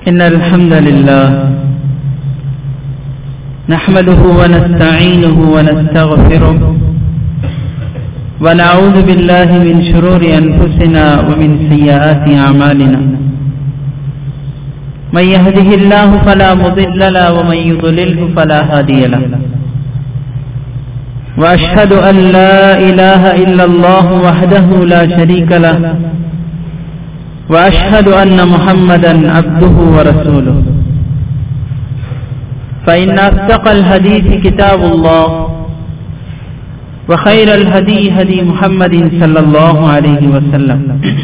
إن الحمد لله نحمده ونستعينه ونستغفره ونعوذ بالله من شرور أنفسنا ومن سيئات أعمالنا من يهده الله فلا مضل له ومن يضلله فلا هادي له وأشهد أن لا إله إلا الله وحده لا شريك له وأشهد أن محمدا عبده ورسوله فإن أصدق الحديث كتاب الله وخير الهدي هدي محمد صلى الله عليه وسلم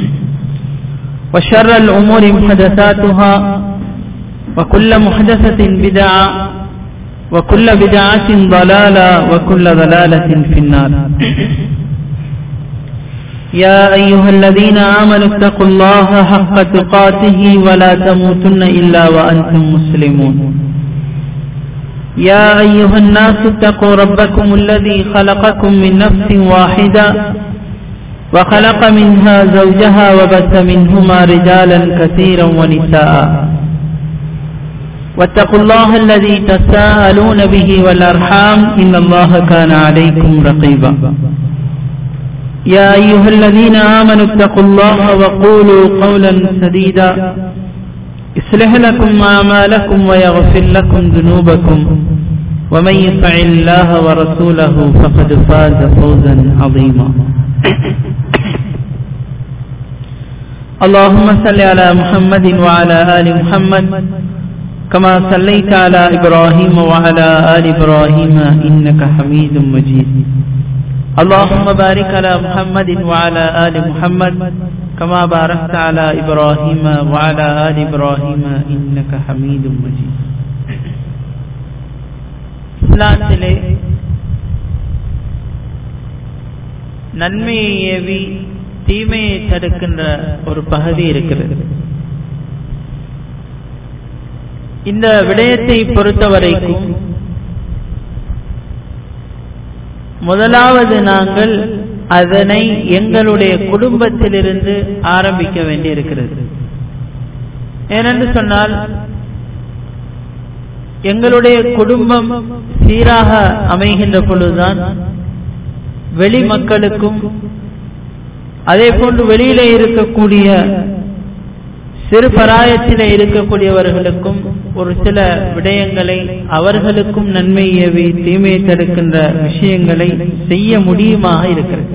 وشر الأمور محدثاتها وكل محدثة بدعة وكل بدعة ضلالة وكل ضلالة في النار يا أيها الذين آمنوا اتقوا الله حق تقاته ولا تموتن إلا وأنتم مسلمون يا أيها الناس اتقوا ربكم الذي خلقكم من نفس واحدة وخلق منها زوجها وبث منهما رجالا كثيرا ونساء واتقوا الله الذي تساءلون به والأرحام إن الله كان عليكم رقيبا يا أيها الذين آمنوا اتقوا الله وقولوا قولا سديدا يصلح لكم أعمالكم ويغفر لكم ذنوبكم ومن يطع الله ورسوله فقد فاز فوزا عظيما اللهم صل على محمد وعلى آل محمد كما صليت على إبراهيم وعلى آل إبراهيم إنك حميد مجيد اللهم بارك على محمد وعلى آل محمد كما باركت على إبراهيم وعلى آل إبراهيم إنك حميد مجيد இஸ்லாத்திலே நன்மையை ஏவி தீமையை தடுக்கின்ற ஒரு பகுதி இருக்கிறது இந்த விடயத்தை பொறுத்தவரைக்கும் முதலாவது நாங்கள் அதனை எங்களுடைய குடும்பத்திலிருந்து ஆரம்பிக்க வேண்டி இருக்கிறது ஏனென்று சொன்னால் எங்களுடைய குடும்பம் சீராக அமைகின்ற பொழுதுதான் வெளி மக்களுக்கும் அதே போன்று வெளியிலே இருக்கக்கூடிய சிறு பராயத்திலே இருக்கக்கூடியவர்களுக்கும் ஒரு சில விடயங்களை அவர்களுக்கும் நன்மையவை தீமையை தடுக்கின்ற விஷயங்களை செய்ய முடியுமாக இருக்கிறது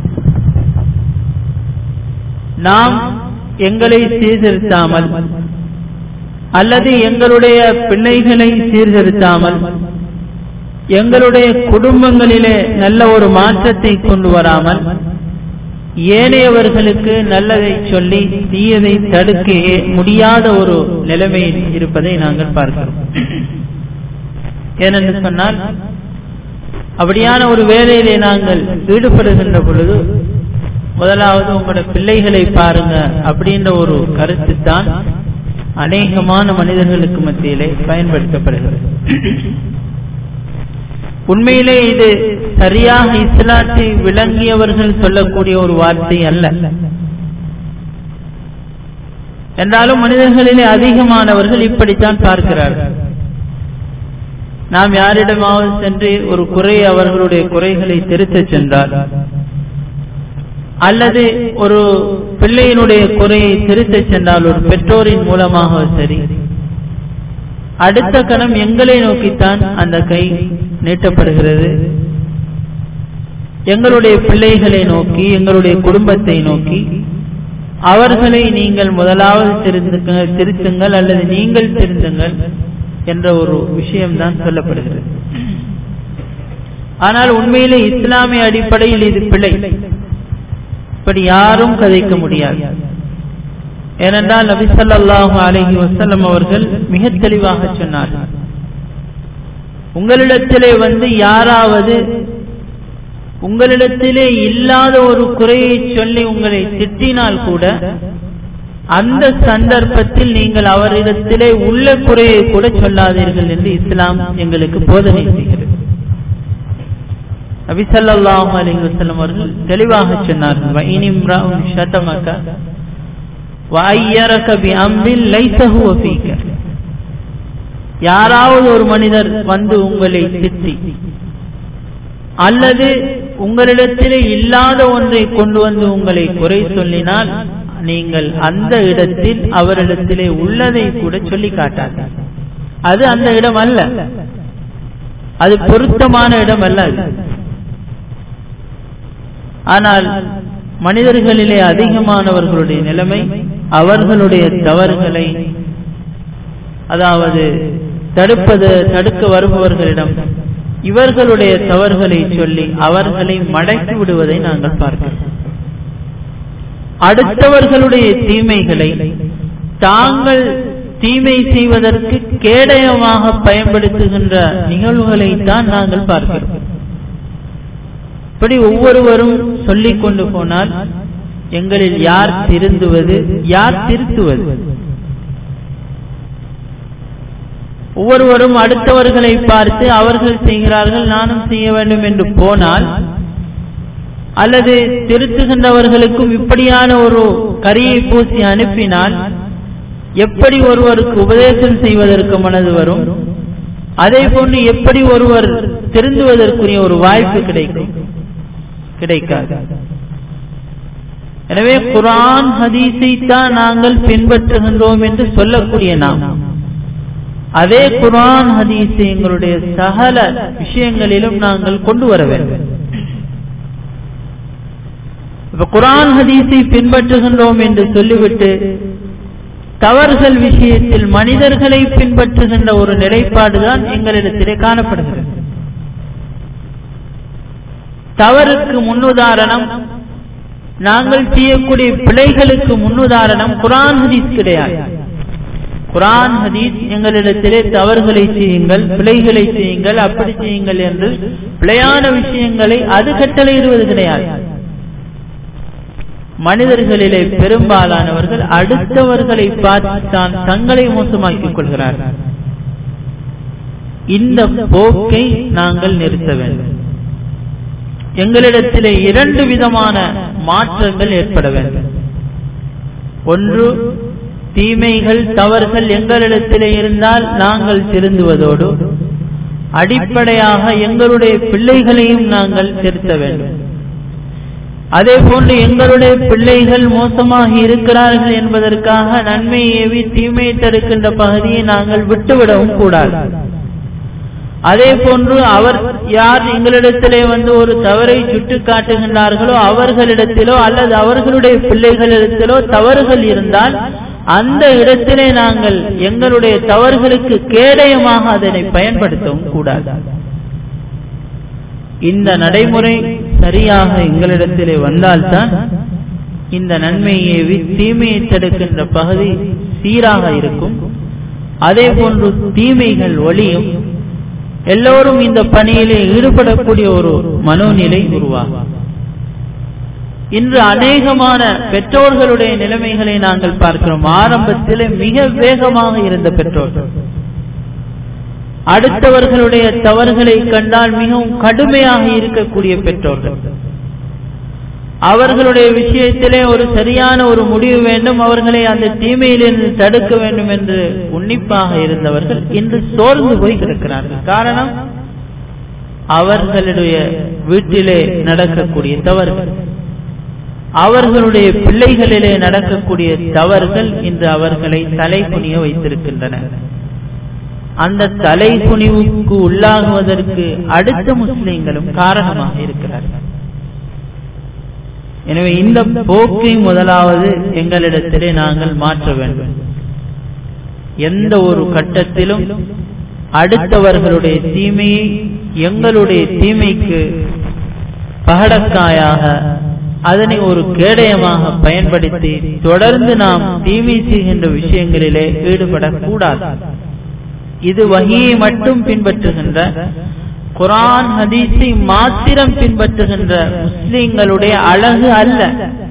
நாம் எங்களை சீர்திருத்தாமல் அல்லது எங்களுடைய பிள்ளைகளை சீர்திருத்தாமல் எங்களுடைய குடும்பங்களிலே நல்ல ஒரு மாற்றத்தை கொண்டு வராமல் ஏனையவர்களுக்கு நல்லதை சொல்லி தீயதை தடுக்க முடியாத ஒரு நிலைமையில் இருப்பதை நாங்கள் பார்க்கிறோம் ஏனென்று சொன்னால் அப்படியான ஒரு வேலையிலே நாங்கள் ஈடுபடுகின்ற பொழுது முதலாவது உங்களோட பிள்ளைகளை பாருங்க அப்படின்ற ஒரு கருத்து தான் அநேகமான மனிதர்களுக்கு மத்தியிலே பயன்படுத்தப்படுகிறது உண்மையிலே இது சரியாக இஸ்லாத்தை விளங்கியவர்கள் சொல்லக்கூடிய ஒரு வார்த்தை அல்ல என்றாலும் மனிதர்களிலே அதிகமானவர்கள் இப்படித்தான் பார்க்கிறார்கள் நாம் யாரிடமாவது சென்று ஒரு குறை அவர்களுடைய குறைகளை திருத்தச் சென்றால் அல்லது ஒரு பிள்ளையினுடைய குறையை திருத்தச் சென்றால் ஒரு பெற்றோரின் மூலமாக சரி அடுத்த கணம் எங்களை நோக்கித்தான் அந்த கை நீட்டப்படுகிறது எங்களுடைய பிள்ளைகளை நோக்கி எங்களுடைய குடும்பத்தை நோக்கி அவர்களை நீங்கள் முதலாவது திருந்துங்கள் திருத்துங்கள் அல்லது நீங்கள் திருந்துங்கள் என்ற ஒரு விஷயம்தான் சொல்லப்படுகிறது ஆனால் உண்மையிலே இஸ்லாமிய அடிப்படையில் இது பிழை இப்படி யாரும் கதைக்க முடியாது ஏனென்றால் நபிசல்லாஹு அலஹி வசல்லம் அவர்கள் மிக தெளிவாக சொன்னார்கள் உங்களிடத்திலே வந்து யாராவது உங்களிடத்திலே இல்லாத ஒரு குறையை சொல்லி உங்களை திட்டினால் கூட அந்த சந்தர்ப்பத்தில் நீங்கள் அவரிடத்திலே உள்ள குறையை கூட சொல்லாதீர்கள் என்று இஸ்லாம் எங்களுக்கு போதனை செய்கிறது நபிசல்லாஹு அலி வசல்லம் அவர்கள் தெளிவாக சொன்னார்கள் وَأَيَّرَكَ بِأَمْرٍ لَيْسَ هُوَ فِيكَ யாராவது ஒரு மனிதர் வந்து உங்களை திட்டி அல்லது உங்களிடத்திலே இல்லாத ஒன்றை கொண்டு வந்து உங்களை குறை சொல்லினால் நீங்கள் அந்த இடத்தில் அவரிடத்திலே உள்ளதை கூட சொல்லி காட்டார்கள் அது அந்த இடம் அல்ல அது பொருத்தமான இடம் அல்ல அது ஆனால் மனிதர்களிலே அதிகமானவர்களுடைய நிலைமை அவர்களுடைய தவறுகளை அதாவது தடுப்பது தடுக்க வருபவர்களிடம் இவர்களுடைய தவறுகளை சொல்லி அவர்களை மடக்கி விடுவதை நாங்கள் பார்க்கிறோம் அடுத்தவர்களுடைய தீமைகளை தாங்கள் தீமை செய்வதற்கு கேடயமாக பயன்படுத்துகின்ற நிகழ்வுகளை தான் நாங்கள் பார்க்கிறோம் இப்படி ஒவ்வொருவரும் சொல்லிக் கொண்டு போனால் எங்களில் யார் திருந்துவது யார் திருத்துவது ஒவ்வொருவரும் அடுத்தவர்களை பார்த்து அவர்கள் செய்கிறார்கள் நானும் செய்ய வேண்டும் என்று போனால் அல்லது திருத்துகின்றவர்களுக்கும் இப்படியான ஒரு கரியை பூசி அனுப்பினால் எப்படி ஒருவருக்கு உபதேசம் செய்வதற்கு மனது வரும் அதே போன்று எப்படி ஒருவர் திருந்துவதற்குரிய ஒரு வாய்ப்பு கிடைக்கும் கிடைக்காது எனவே குரான் ஹதீஸை தான் நாங்கள் பின்பற்றுகின்றோம் என்று சொல்லக்கூடிய நாம் அதே குரான் ஹதீஸை எங்களுடைய சகல விஷயங்களிலும் நாங்கள் கொண்டு வர வேண்டும் இப்ப குரான் ஹதீஸை பின்பற்றுகின்றோம் என்று சொல்லிவிட்டு தவறுகள் விஷயத்தில் மனிதர்களை பின்பற்றுகின்ற ஒரு நிலைப்பாடுதான் எங்களிடத்திலே காணப்படுகிறது தவறுக்கு முன்னுதாரணம் நாங்கள் செய்யக்கூடிய பிழைகளுக்கு முன்னுதாரணம் குரான் ஹதீஸ் கிடையாது குரான் ஹதீஸ் எங்களிடத்திலே தவறுகளை செய்யுங்கள் பிழைகளை செய்யுங்கள் அப்படி செய்யுங்கள் என்று பிழையான விஷயங்களை அது கட்டளையிடுவது கிடையாது மனிதர்களிலே பெரும்பாலானவர்கள் அடுத்தவர்களை பார்த்து தான் தங்களை மோசமாக்கிக் கொள்கிறார்கள் இந்த போக்கை நாங்கள் நிறுத்த வேண்டும் எங்களிடத்திலே இரண்டு விதமான மாற்றங்கள் ஏற்பட வேண்டும் ஒன்று தீமைகள் தவறுகள் எங்களிடத்திலே இருந்தால் நாங்கள் திருந்துவதோடு அடிப்படையாக எங்களுடைய பிள்ளைகளையும் நாங்கள் திருத்த வேண்டும் அதே போன்று எங்களுடைய பிள்ளைகள் மோசமாக இருக்கிறார்கள் என்பதற்காக நன்மை ஏவி தீமை தடுக்கின்ற பகுதியை நாங்கள் விட்டுவிடவும் கூடாது அதே போன்று அவர் யார் எங்களிடத்திலே வந்து ஒரு தவறை சுட்டு காட்டுகின்றார்களோ அவர்களிடத்திலோ அல்லது அவர்களுடைய பிள்ளைகளிடத்திலோ தவறுகள் இருந்தால் அந்த இடத்திலே நாங்கள் எங்களுடைய தவறுகளுக்கு கேடயமாக அதனை பயன்படுத்தவும் கூடாது இந்த நடைமுறை சரியாக எங்களிடத்திலே வந்தால்தான் இந்த நன்மையை தீமையை தடுக்கின்ற பகுதி சீராக இருக்கும் அதே போன்று தீமைகள் ஒளியும் எல்லோரும் இந்த பணியிலே ஈடுபடக்கூடிய ஒரு மனோநிலை உருவாகும் இன்று அநேகமான பெற்றோர்களுடைய நிலைமைகளை நாங்கள் பார்க்கிறோம் ஆரம்பத்தில் மிக வேகமாக இருந்த பெற்றோர்கள் அடுத்தவர்களுடைய தவறுகளை கண்டால் மிகவும் கடுமையாக இருக்கக்கூடிய பெற்றோர்கள் அவர்களுடைய விஷயத்திலே ஒரு சரியான ஒரு முடிவு வேண்டும் அவர்களை அந்த தீமையிலிருந்து தடுக்க வேண்டும் என்று உன்னிப்பாக இருந்தவர்கள் இன்று சோர்ந்து போய் கிடக்கிறார்கள் காரணம் அவர்களுடைய வீட்டிலே நடக்கக்கூடிய தவறுகள் அவர்களுடைய பிள்ளைகளிலே நடக்கக்கூடிய தவறுகள் இன்று அவர்களை தலைகுனிய வைத்திருக்கின்றன அந்த தலைகுனிவுக்கு உள்ளாகுவதற்கு அடுத்த முஸ்லிம்களும் காரணமாக இருக்கிறார்கள் எனவே இந்த போக்கை முதலாவது எங்களிடத்திலே நாங்கள் மாற்ற வேண்டும் எந்த ஒரு கட்டத்திலும் அடுத்தவர்களுடைய தீமையை எங்களுடைய தீமைக்கு பகடக்காயாக அதனை ஒரு கேடயமாக பயன்படுத்தி தொடர்ந்து நாம் தீமை செய்கின்ற விஷயங்களிலே ஈடுபடக்கூடாது இது வகையை மட்டும் பின்பற்றுகின்ற குரான் ஹதீஸை மாத்திரம் பின்பற்றுகின்ற முஸ்லிம்களுடைய அழகு அல்ல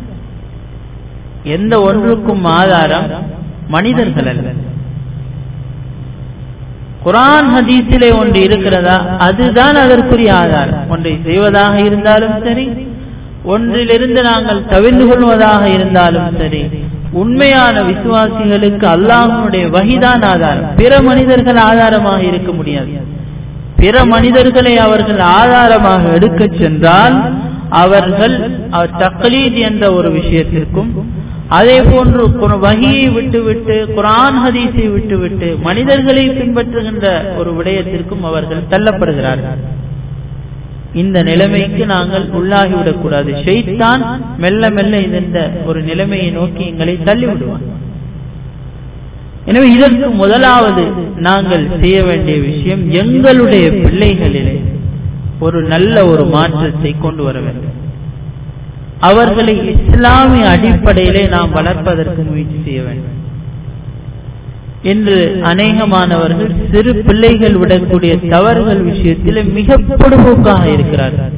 எந்த ஒன்றுக்கும் ஆதாரம் மனிதர்கள் அல்ல குரான் ஹதீஸிலே ஒன்று இருக்கிறதா அதுதான் அதற்குரிய ஆதாரம் ஒன்றை செய்வதாக இருந்தாலும் சரி ஒன்றிலிருந்து நாங்கள் தவிர்ந்து கொள்வதாக இருந்தாலும் சரி உண்மையான விசுவாசிகளுக்கு அல்லாஹனுடைய வகிதான் ஆதாரம் பிற மனிதர்கள் ஆதாரமாக இருக்க முடியாது பிற மனிதர்களை அவர்கள் ஆதாரமாக எடுக்கச் சென்றால் அவர்கள் தக்லீத் என்ற ஒரு விஷயத்திற்கும் அதே போன்று வகியை விட்டுவிட்டு குரான் ஹதீஸை விட்டுவிட்டு மனிதர்களை பின்பற்றுகின்ற ஒரு விடயத்திற்கும் அவர்கள் தள்ளப்படுகிறார்கள் இந்த நிலைமைக்கு நாங்கள் உள்ளாகிவிடக் கூடாது ஷெய்தான் மெல்ல மெல்ல இந்த ஒரு நிலைமையை நோக்கி எங்களை தள்ளிவிடுவான் எனவே இதற்கு முதலாவது நாங்கள் செய்ய வேண்டிய விஷயம் எங்களுடைய பிள்ளைகளிலே ஒரு நல்ல ஒரு மாற்றத்தை கொண்டு வர வேண்டும் அவர்களை இஸ்லாமிய அடிப்படையிலே நாம் வளர்ப்பதற்கு முயற்சி செய்ய வேண்டும் இன்று அநேகமானவர்கள் சிறு பிள்ளைகள் விடக்கூடிய தவறுகள் விஷயத்தில் மிக பொடுபோக்காக இருக்கிறார்கள்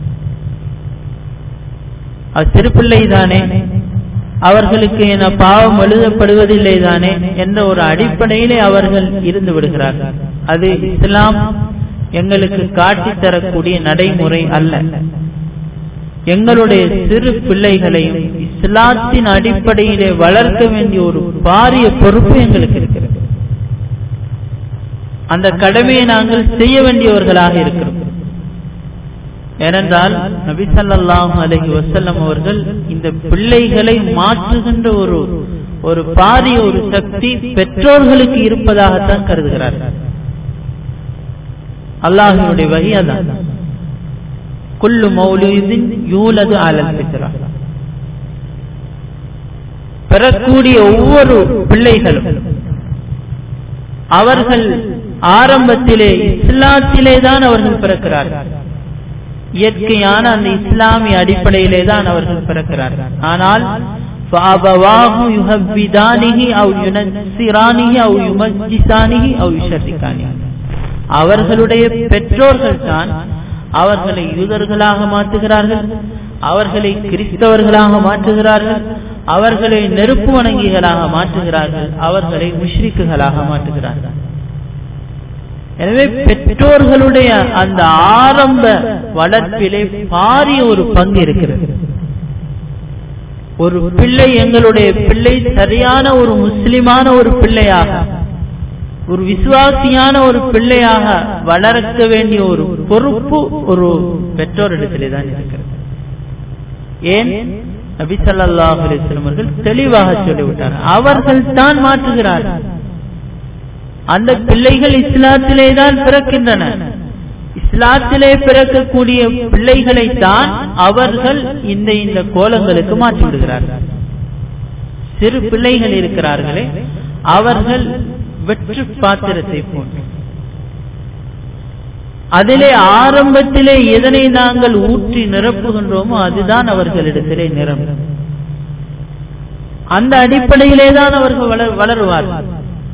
அது சிறு பிள்ளை தானே அவர்களுக்கு என பாவம் எழுதப்படுவதில்லை தானே என்ற ஒரு அடிப்படையிலே அவர்கள் இருந்து விடுகிறார்கள் அது இஸ்லாம் எங்களுக்கு காட்டித்தரக்கூடிய நடைமுறை அல்ல எங்களுடைய சிறு பிள்ளைகளையும் இஸ்லாத்தின் அடிப்படையிலே வளர்க்க வேண்டிய ஒரு பாரிய பொறுப்பு எங்களுக்கு இருக்கிறது அந்த கடமையை நாங்கள் செய்ய வேண்டியவர்களாக இருக்கிறோம் ஏனென்றால் நபிசல்லாஹு அலஹி வசல்லம் அவர்கள் இந்த பிள்ளைகளை மாற்றுகின்ற ஒரு ஒரு பாரிய ஒரு சக்தி பெற்றோர்களுக்கு இருப்பதாகத்தான் கருதுகிறார்கள் அல்லாஹினுடைய வகை அதான் குல்லு மௌலூதின் யூலது அலல் பித்ரா பெறக்கூடிய ஒவ்வொரு பிள்ளைகளும் அவர்கள் ஆரம்பத்திலே இஸ்லாத்திலே தான் அவர்கள் பிறக்கிறார்கள் இயற்கையான அந்த இஸ்லாமிய அடிப்படையிலே தான் அவர்கள் பிறக்கிறார்கள் ஆனால் فَأَبَوَاهُ يُهَوِّدَانِهِ أَوْ يُنَصِّرَانِهِ أَوْ يُمَجِّسَانِهِ أَوْ يُشَرِّكَانِهِ அவர்களுடைய பெற்றோர்கள் தான் அவர்களை யூதர்களாக மாற்றுகிறார்கள் அவர்களை கிறிஸ்தவர்களாக மாற்றுகிறார்கள் அவர்களை நெருப்பு வணங்கிகளாக மாற்றுகிறார்கள் அவர்களை முஷ்ரிக்குகளாக மாற்றுகிறார்கள் எனவே பெற்றோர்களுடைய அந்த ஆரம்ப வளர்ப்பிலே பாரிய ஒரு பங்கு இருக்கிறது ஒரு பிள்ளை எங்களுடைய பிள்ளை சரியான ஒரு முஸ்லிமான ஒரு பிள்ளையாக ஒரு விசுவாசியான ஒரு பிள்ளையாக வளர்க்க வேண்டிய ஒரு பொறுப்பு ஒரு பெற்றோரிடத்திலே தான் இருக்கிறது ஏன் நபி ஸல்லல்லாஹு அலைஹி வஸல்லம் அவர்கள் தெளிவாக சொல்லிவிட்டார் அவர்கள் தான் மாற்றுகிறார்கள் அந்த பிள்ளைகள் இஸ்லாத்திலே தான் பிறக்கின்றன இஸ்லாத்திலே பிறக்கக்கூடிய பிள்ளைகளை தான் அவர்கள் இந்த இந்த கோலங்களுக்கு மாற்றி விடுகிறார்கள் சிறு பிள்ளைகள் இருக்கிறார்களே அவர்கள் வெற்று பாத்திரத்தை போன்று அதிலே ஆரம்பத்திலே எதனை நாங்கள் ஊற்றி நிரப்புகின்றோமோ அதுதான் அவர்களிடத்திலே நிரம்பும் அந்த அடிப்படையிலே தான் அவர்கள் வளர் வளருவார்கள்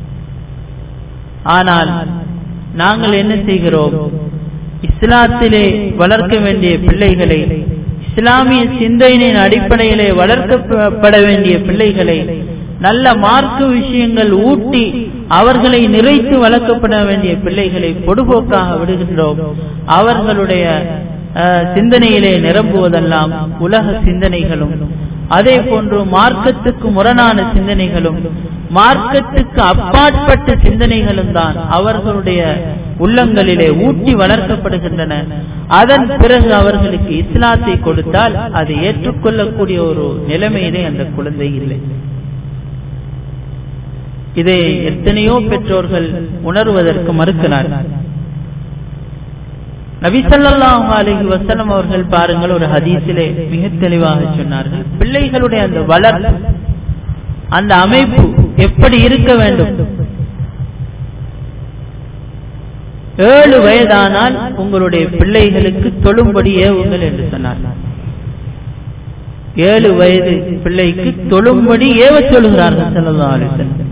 ஆனால் நாங்கள் என்ன செய்கிறோம் இஸ்லாத்திலே வளர்க்க வேண்டிய பிள்ளைகளை இஸ்லாமிய சிந்தனையின் அடிப்படையிலே வளர்க்கப்பட வேண்டிய பிள்ளைகளை நல்ல மார்க்க விஷயங்கள் ஊட்டி அவர்களை நிறைத்து வளர்க்கப்பட வேண்டிய பிள்ளைகளை பொடுபோக்காக விடுகின்றோம் அவர்களுடைய சிந்தனையிலே நிரம்புவதெல்லாம் உலக சிந்தனைகளும் அதே போன்று மார்க்கத்துக்கு முரணான சிந்தனைகளும் மார்க்கத்துக்கு அப்பாற்பட்ட சிந்தனைகளும் தான் அவர்களுடைய உள்ளங்களிலே ஊட்டி வளர்க்கப்படுகின்றன அதன் பிறகு அவர்களுக்கு இஸ்லாத்தை கொடுத்தால் அதை ஏற்றுக்கொள்ளக்கூடிய ஒரு நிலைமையிலே அந்த குழந்தை இல்லை இதை எத்தனையோ பெற்றோர்கள் உணர்வதற்கு மறுக்கிறார்கள் நபிசல்லாஹு அலஹி வசலம் அவர்கள் பாருங்கள் ஒரு ஹதீஸிலே மிக தெளிவாக சொன்னார்கள் பிள்ளைகளுடைய அந்த வளர்ப்பு அந்த அமைப்பு எப்படி இருக்க வேண்டும் ஏழு வயதானால் உங்களுடைய பிள்ளைகளுக்கு தொழும்படி ஏவுங்கள் என்று சொன்னார்கள் ஏழு வயது பிள்ளைக்கு தொழும்படி ஏவ சொல்கிறார்கள் செல்லல்லா அலிசல்லம்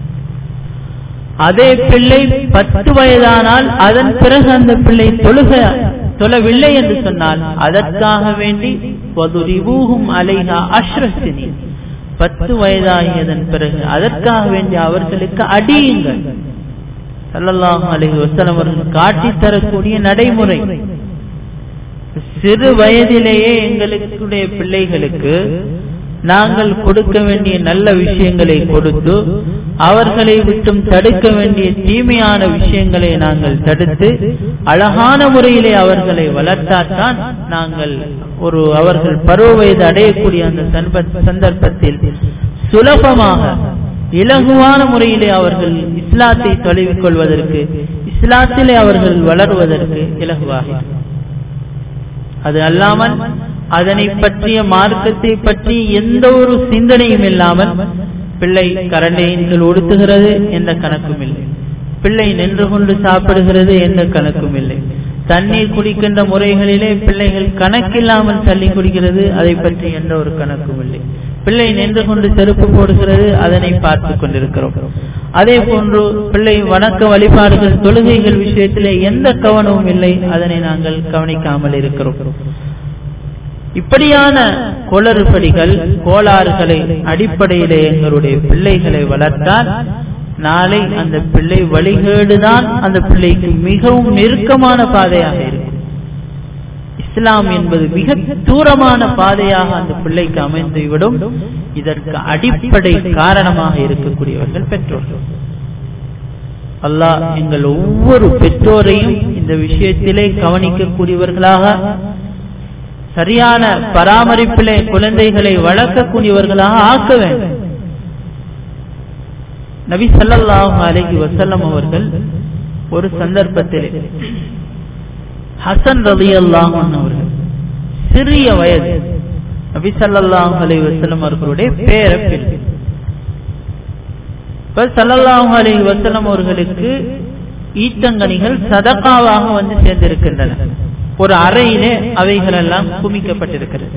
அதே பிள்ளை பத்து வயதானால் அதன் பிறகு அந்த பிள்ளை தொழுக தொழவில்லை என்று சொன்னால் அதற்காக வேண்டி அலைஹா அஷ்ரசினி பத்து வயதாகியதன் பிறகு அதற்காக வேண்டி அவர்களுக்கு அடியுங்கள் சல்லல்லாஹு அலைஹி வஸல்லம் அவர்கள் காட்டி தரக்கூடிய நடைமுறை சிறு வயதிலேயே எங்களுடைய பிள்ளைகளுக்கு நாங்கள் கொடுக்க வேண்டிய நல்ல விஷயங்களை கொடுத்து அவர்களை விட்டும் தடுக்க வேண்டிய தீமையான விஷயங்களை நாங்கள் தடுத்து அழகான முறையிலே அவர்களை வளர்த்தால்தான் நாங்கள் ஒரு அவர்கள் பருவ வயது அடையக்கூடிய அந்த சந்தர்ப்பத்தில் சுலபமாக இலகுவான முறையிலே அவர்கள் இஸ்லாத்தை தொலைவிக் கொள்வதற்கு இஸ்லாத்திலே அவர்கள் வளருவதற்கு இலகுவாக அது அல்லாமல் அதனை பற்றிய மார்க்கத்தை பற்றி எந்த ஒரு சிந்தனையும் இல்லாமல் பிள்ளை கரண்டையின் உடுத்துகிறது எந்த கணக்கும் இல்லை பிள்ளை நின்று கொண்டு சாப்பிடுகிறது எந்த கணக்கும் இல்லை தண்ணீர் குடிக்கின்ற முறைகளிலே பிள்ளைகள் கணக்கில்லாமல் தள்ளி குடிக்கிறது அதை பற்றி எந்த ஒரு கணக்கும் இல்லை பிள்ளை நின்று கொண்டு செருப்பு போடுகிறது அதனை பார்த்து கொண்டிருக்கிறோம் அதே போன்று பிள்ளை வணக்க வழிபாடுகள் தொழுகைகள் விஷயத்திலே எந்த கவனமும் இல்லை அதனை நாங்கள் கவனிக்காமல் இருக்கிறோம் இப்படியான குளறுபடிகள் கோளாறுகளை அடிப்படையிலே எங்களுடைய பிள்ளைகளை வளர்த்தால் நாளை அந்த பிள்ளை வழிகேடுதான் அந்த பிள்ளைக்கு மிகவும் நெருக்கமான பாதையாக இருக்கும் இஸ்லாம் என்பது மிக தூரமான பாதையாக அந்த பிள்ளைக்கு அமைந்துவிடும் இதற்கு அடிப்படை காரணமாக இருக்கக்கூடியவர்கள் பெற்றோர்கள் அல்லாஹ் எங்கள் ஒவ்வொரு பெற்றோரையும் இந்த விஷயத்திலே கவனிக்கக்கூடியவர்களாக சரியான பராமரிப்பிலே குழந்தைகளை வளர்க்கக்கூடியவர்களாக ஆக்க வேண்டும் நபி சல்லாஹு அலஹி வசல்லம் அவர்கள் ஒரு சந்தர்ப்பத்தில் ஹசன் ரவி அல்லாஹன் அவர்கள் சிறிய வயது நபி சல்லாஹு அலி வசல்லம் அவர்களுடைய பேர பிள்ளை இப்ப சல்லல்லாஹு அலி வசல்லம் அவர்களுக்கு ஈத்தங்கனிகள் சதக்காவாக வந்து சேர்ந்திருக்கின்றன ஒரு அறையிலே அவைகள் எல்லாம் குமிக்கப்பட்டிருக்கிறது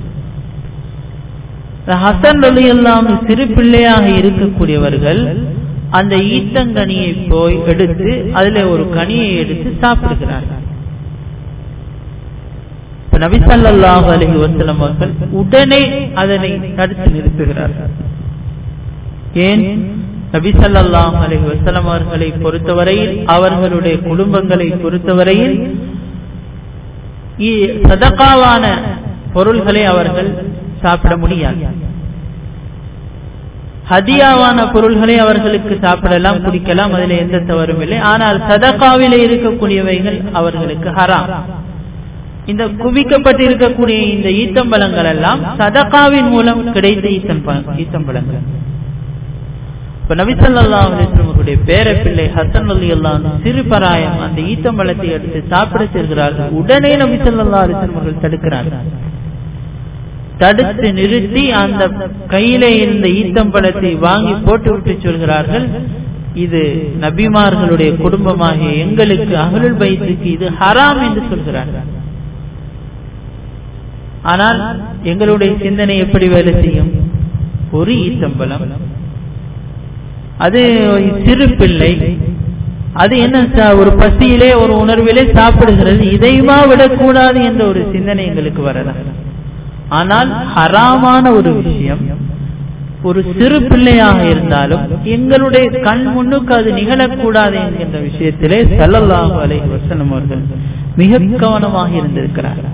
ஹசன் அலி எல்லாம் சிறு பிள்ளையாக இருக்கக்கூடியவர்கள் அந்த ஈத்தங்கனியை போய் எடுத்து அதுல ஒரு கனியை எடுத்து சாப்பிடுகிறார்கள் நபிசல்லாஹு அலஹி வசலம் அவர்கள் உடனே அதனை தடுத்து நிறுத்துகிறார்கள் ஏன் நபிசல்லாஹு அலஹி வசலம் அவர்களை பொறுத்தவரையில் அவர்களுடைய குடும்பங்களை பொறுத்தவரையில் சதக்காவான பொருள்களை அவர்கள் சாப்பிட முடியாது ஹதியாவான பொருள்களை அவர்களுக்கு சாப்பிடலாம் குடிக்கலாம் அதில் எந்த தவறும் இல்லை ஆனால் சதக்காவிலே இருக்கக்கூடியவைகள் அவர்களுக்கு ஹராம் இந்த குவிக்கப்பட்டிருக்கக்கூடிய இந்த ஈத்தம்பழங்கள் எல்லாம் சதக்காவின் மூலம் கிடைத்த ஈத்தம்பழங்கள் இப்ப நபிசல்லா அலிஸ்லமுடைய பேர பிள்ளை ஹசன் அலி அல்லாம் சிறு பராயம் அந்த ஈத்தம்பழத்தை எடுத்து சாப்பிட செல்கிறார்கள் உடனே நபிசல்லா அலிஸ்லம் அவர்கள் தடுக்கிறார்கள் தடுத்து நிறுத்தி அந்த கையிலே இருந்த ஈத்தம்பழத்தை வாங்கி போட்டு விட்டு சொல்கிறார்கள் இது நபிமார்களுடைய குடும்பமாகிய எங்களுக்கு அகலுள் பைத்துக்கு இது ஹராம் என்று சொல்கிறார்கள் ஆனால் எங்களுடைய சிந்தனை எப்படி வேலை செய்யும் ஒரு ஈத்தம்பலம் அது சிறு பிள்ளை அது என்ன ஒரு பசியிலே ஒரு உணர்விலே சாப்பிடுகிறது இதையுமா விடக்கூடாது என்ற ஒரு சிந்தனை எங்களுக்கு வரலாம் ஆனால் ஹராமான ஒரு விஷயம் ஒரு சிறு பிள்ளையாக இருந்தாலும் எங்களுடைய கண் முன்னுக்கு அது நிகழக்கூடாது என்கின்ற விஷயத்திலே சல்லல்லாஹு அலைஹி வசனம் அவர்கள் மிக கவனமாக இருந்திருக்கிறார்கள்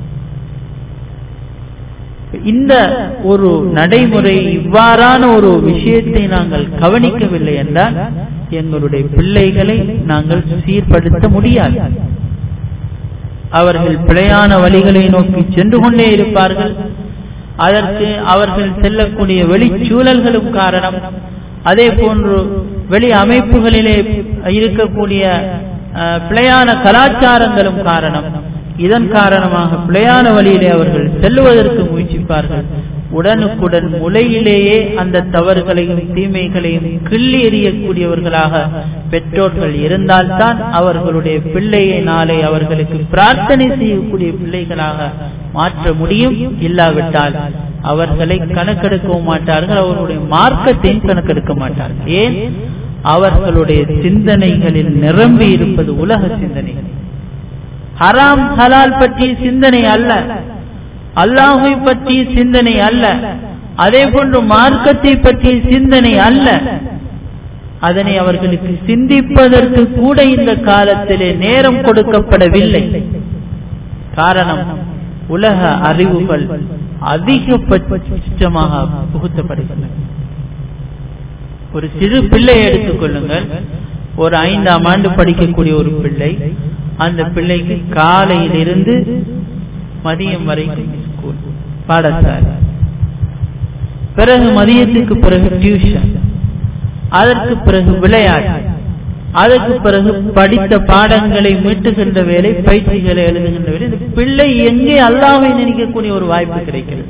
இந்த ஒரு நடைமுறை இவ்வாறான ஒரு விஷயத்தை நாங்கள் கவனிக்கவில்லை என்றால் எங்களுடைய பிள்ளைகளை நாங்கள் சீர்படுத்த முடியாது அவர்கள் பிழையான வழிகளை நோக்கி சென்று கொண்டே இருப்பார்கள் அதற்கு அவர்கள் செல்லக்கூடிய வெளிச்சூழல்களும் காரணம் அதே போன்று வெளி அமைப்புகளிலே இருக்கக்கூடிய பிழையான கலாச்சாரங்களும் காரணம் இதன் காரணமாக பிழையான வழியிலே அவர்கள் செல்லுவதற்கு முயற்சிப்பார்கள் உடனுக்குடன் முளையிலேயே அந்த தவறுகளையும் தீமைகளையும் கிள்ளி எறியக்கூடியவர்களாக பெற்றோர்கள் இருந்தால்தான் அவர்களுடைய பிள்ளையை நாளை அவர்களுக்கு பிரார்த்தனை செய்யக்கூடிய பிள்ளைகளாக மாற்ற முடியும் இல்லாவிட்டால் அவர்களை கணக்கெடுக்கவும் மாட்டார்கள் அவர்களுடைய மார்க்கத்தையும் கணக்கெடுக்க மாட்டார்கள் ஏன் அவர்களுடைய சிந்தனைகளில் நிரம்பி இருப்பது உலக சிந்தனைகள் ஹராம் ஹலால் பற்றிய சிந்தனை அல்ல அல்லாஹை பற்றிய சிந்தனை அல்ல அதே போன்று மார்க்கத்தை பற்றிய சிந்தனை அல்ல அதனை அவர்களுக்கு சிந்திப்பதற்கு கூட இந்த காலத்திலே நேரம் கொடுக்கப்படவில்லை காரணம் உலக அறிவுகள் அதிகபட்சமாக புகுத்தப்படுகின்றன ஒரு சிறு பிள்ளை எடுத்துக் கொள்ளுங்கள் ஒரு ஐந்தாம் ஆண்டு படிக்கக்கூடிய ஒரு பிள்ளை அந்த பிள்ளைக்கு காலையிலிருந்து மதியம் வரைக்கும் ஸ்கூல் பாடசாலை பிறகு மதியத்துக்கு பிறகு டியூஷன் அதற்கு பிறகு விளையாட்டு அதற்கு பிறகு படித்த பாடங்களை மீட்டுகின்ற வேலை பயிற்சிகளை எழுதுகின்ற வேலை இந்த பிள்ளை எங்கே அல்லாவை நினைக்கக்கூடிய ஒரு வாய்ப்பு கிடைக்கிறது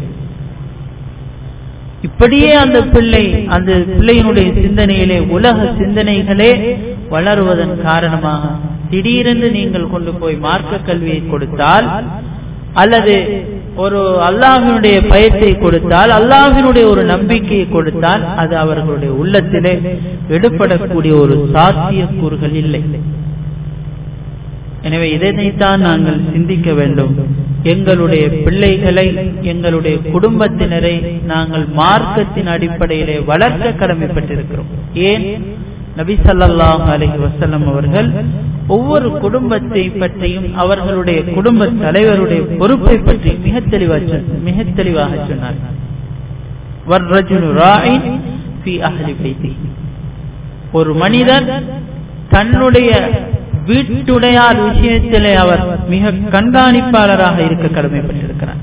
இப்படியே அந்த பிள்ளை அந்த பிள்ளையினுடைய சிந்தனையிலே உலக சிந்தனைகளே வளருவதன் காரணமாக திடீரென்று நீங்கள் கொண்டு போய் மார்க்க கல்வியை கொடுத்தால் அல்லது ஒரு அல்லாஹினுடைய பயத்தை கொடுத்தால் அல்லாஹினுடைய ஒரு நம்பிக்கையை கொடுத்தால் அது அவர்களுடைய உள்ளத்திலே எடுப்படக்கூடிய ஒரு சாத்தியக்கூறுகள் இல்லை எனவே இதனைத்தான் நாங்கள் சிந்திக்க வேண்டும் எங்களுடைய பிள்ளைகளை எங்களுடைய குடும்பத்தினரை நாங்கள் மார்க்கத்தின் அடிப்படையிலே வளர்க்க கடமைப்பட்டிருக்கிறோம் ஏன் நபி சல்லாஹ் அலஹி வசல்லம் அவர்கள் ஒவ்வொரு குடும்பத்தை பற்றியும் அவர்களுடைய குடும்ப தலைவருடைய பொறுப்பை பற்றி மிக தெளிவாக மிக தெளிவாக சொன்னார் ஒரு மனிதன் தன்னுடைய வீட்டுடையார் விஷயத்திலே அவர் மிக கண்காணிப்பாளராக இருக்க கடமைப்பட்டிருக்கிறார்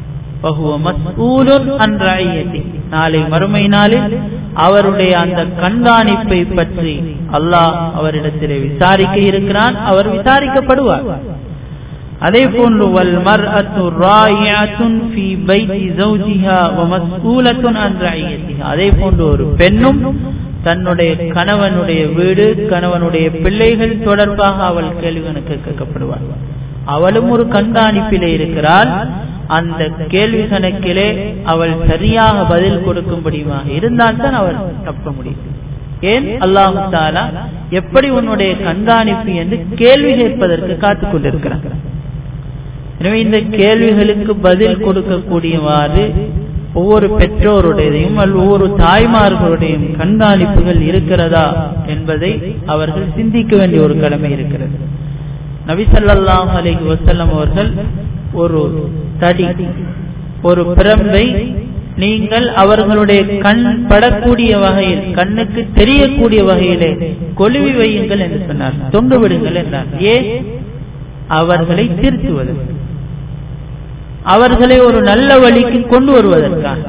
நாளை மறுமை நாளில் அவருடைய அந்த கண்காணிப்பை பற்றி அல்லாஹ் அவரிடத்திலே விசாரிக்க இருக்கிறான் அவர் விசாரிக்கப்படுவார் அதே போன்று வல் மர்அத்து ராயிஅத்துன் ஃபீ பைத்தி ஜௌஜிஹா வ மஸ்ஊலத்துன் அன் ரஇயத்திஹா அதே போன்று ஒரு பெண்ணும் தன்னுடைய கணவனுடைய வீடு கணவனுடைய பிள்ளைகள் தொடர்பாக அவள் கேள்வி கணக்கு கேட்கப்படுவாள் அவளும் ஒரு கண்காணிப்பிலே இருக்கிறாள் அந்த கேள்வி கணக்கிலே அவள் சரியாக பதில் கொடுக்கும்படியுமாக இருந்தால் தான் அவள் தப்ப முடியும் ஏன் அல்லாஹு தாலா எப்படி உன்னுடைய கண்காணிப்பு என்று கேள்வி கேட்பதற்கு காத்துக் கொண்டிருக்கிறான் எனவே இந்த கேள்விகளுக்கு பதில் கொடுக்கக்கூடியவாறு ஒவ்வொரு பெற்றோருடையதையும் அல்லது ஒவ்வொரு தாய்மார்களுடையும் கண்காணிப்புகள் இருக்கிறதா என்பதை அவர்கள் சிந்திக்க வேண்டிய ஒரு கடமை இருக்கிறது நபிசல்லாஹ் அலிஹி வசல்லம் அவர்கள் ஒரு தடி ஒரு பிரம்பை நீங்கள் அவர்களுடைய கண் படக்கூடிய வகையில் கண்ணுக்கு தெரியக்கூடிய வகையிலே கொழுவி வையுங்கள் என்று சொன்னார் தொங்க விடுங்கள் என்றார் ஏன் அவர்களை திருத்துவது அவர்களை ஒரு நல்ல வழிக்கு கொண்டு வருவதற்காக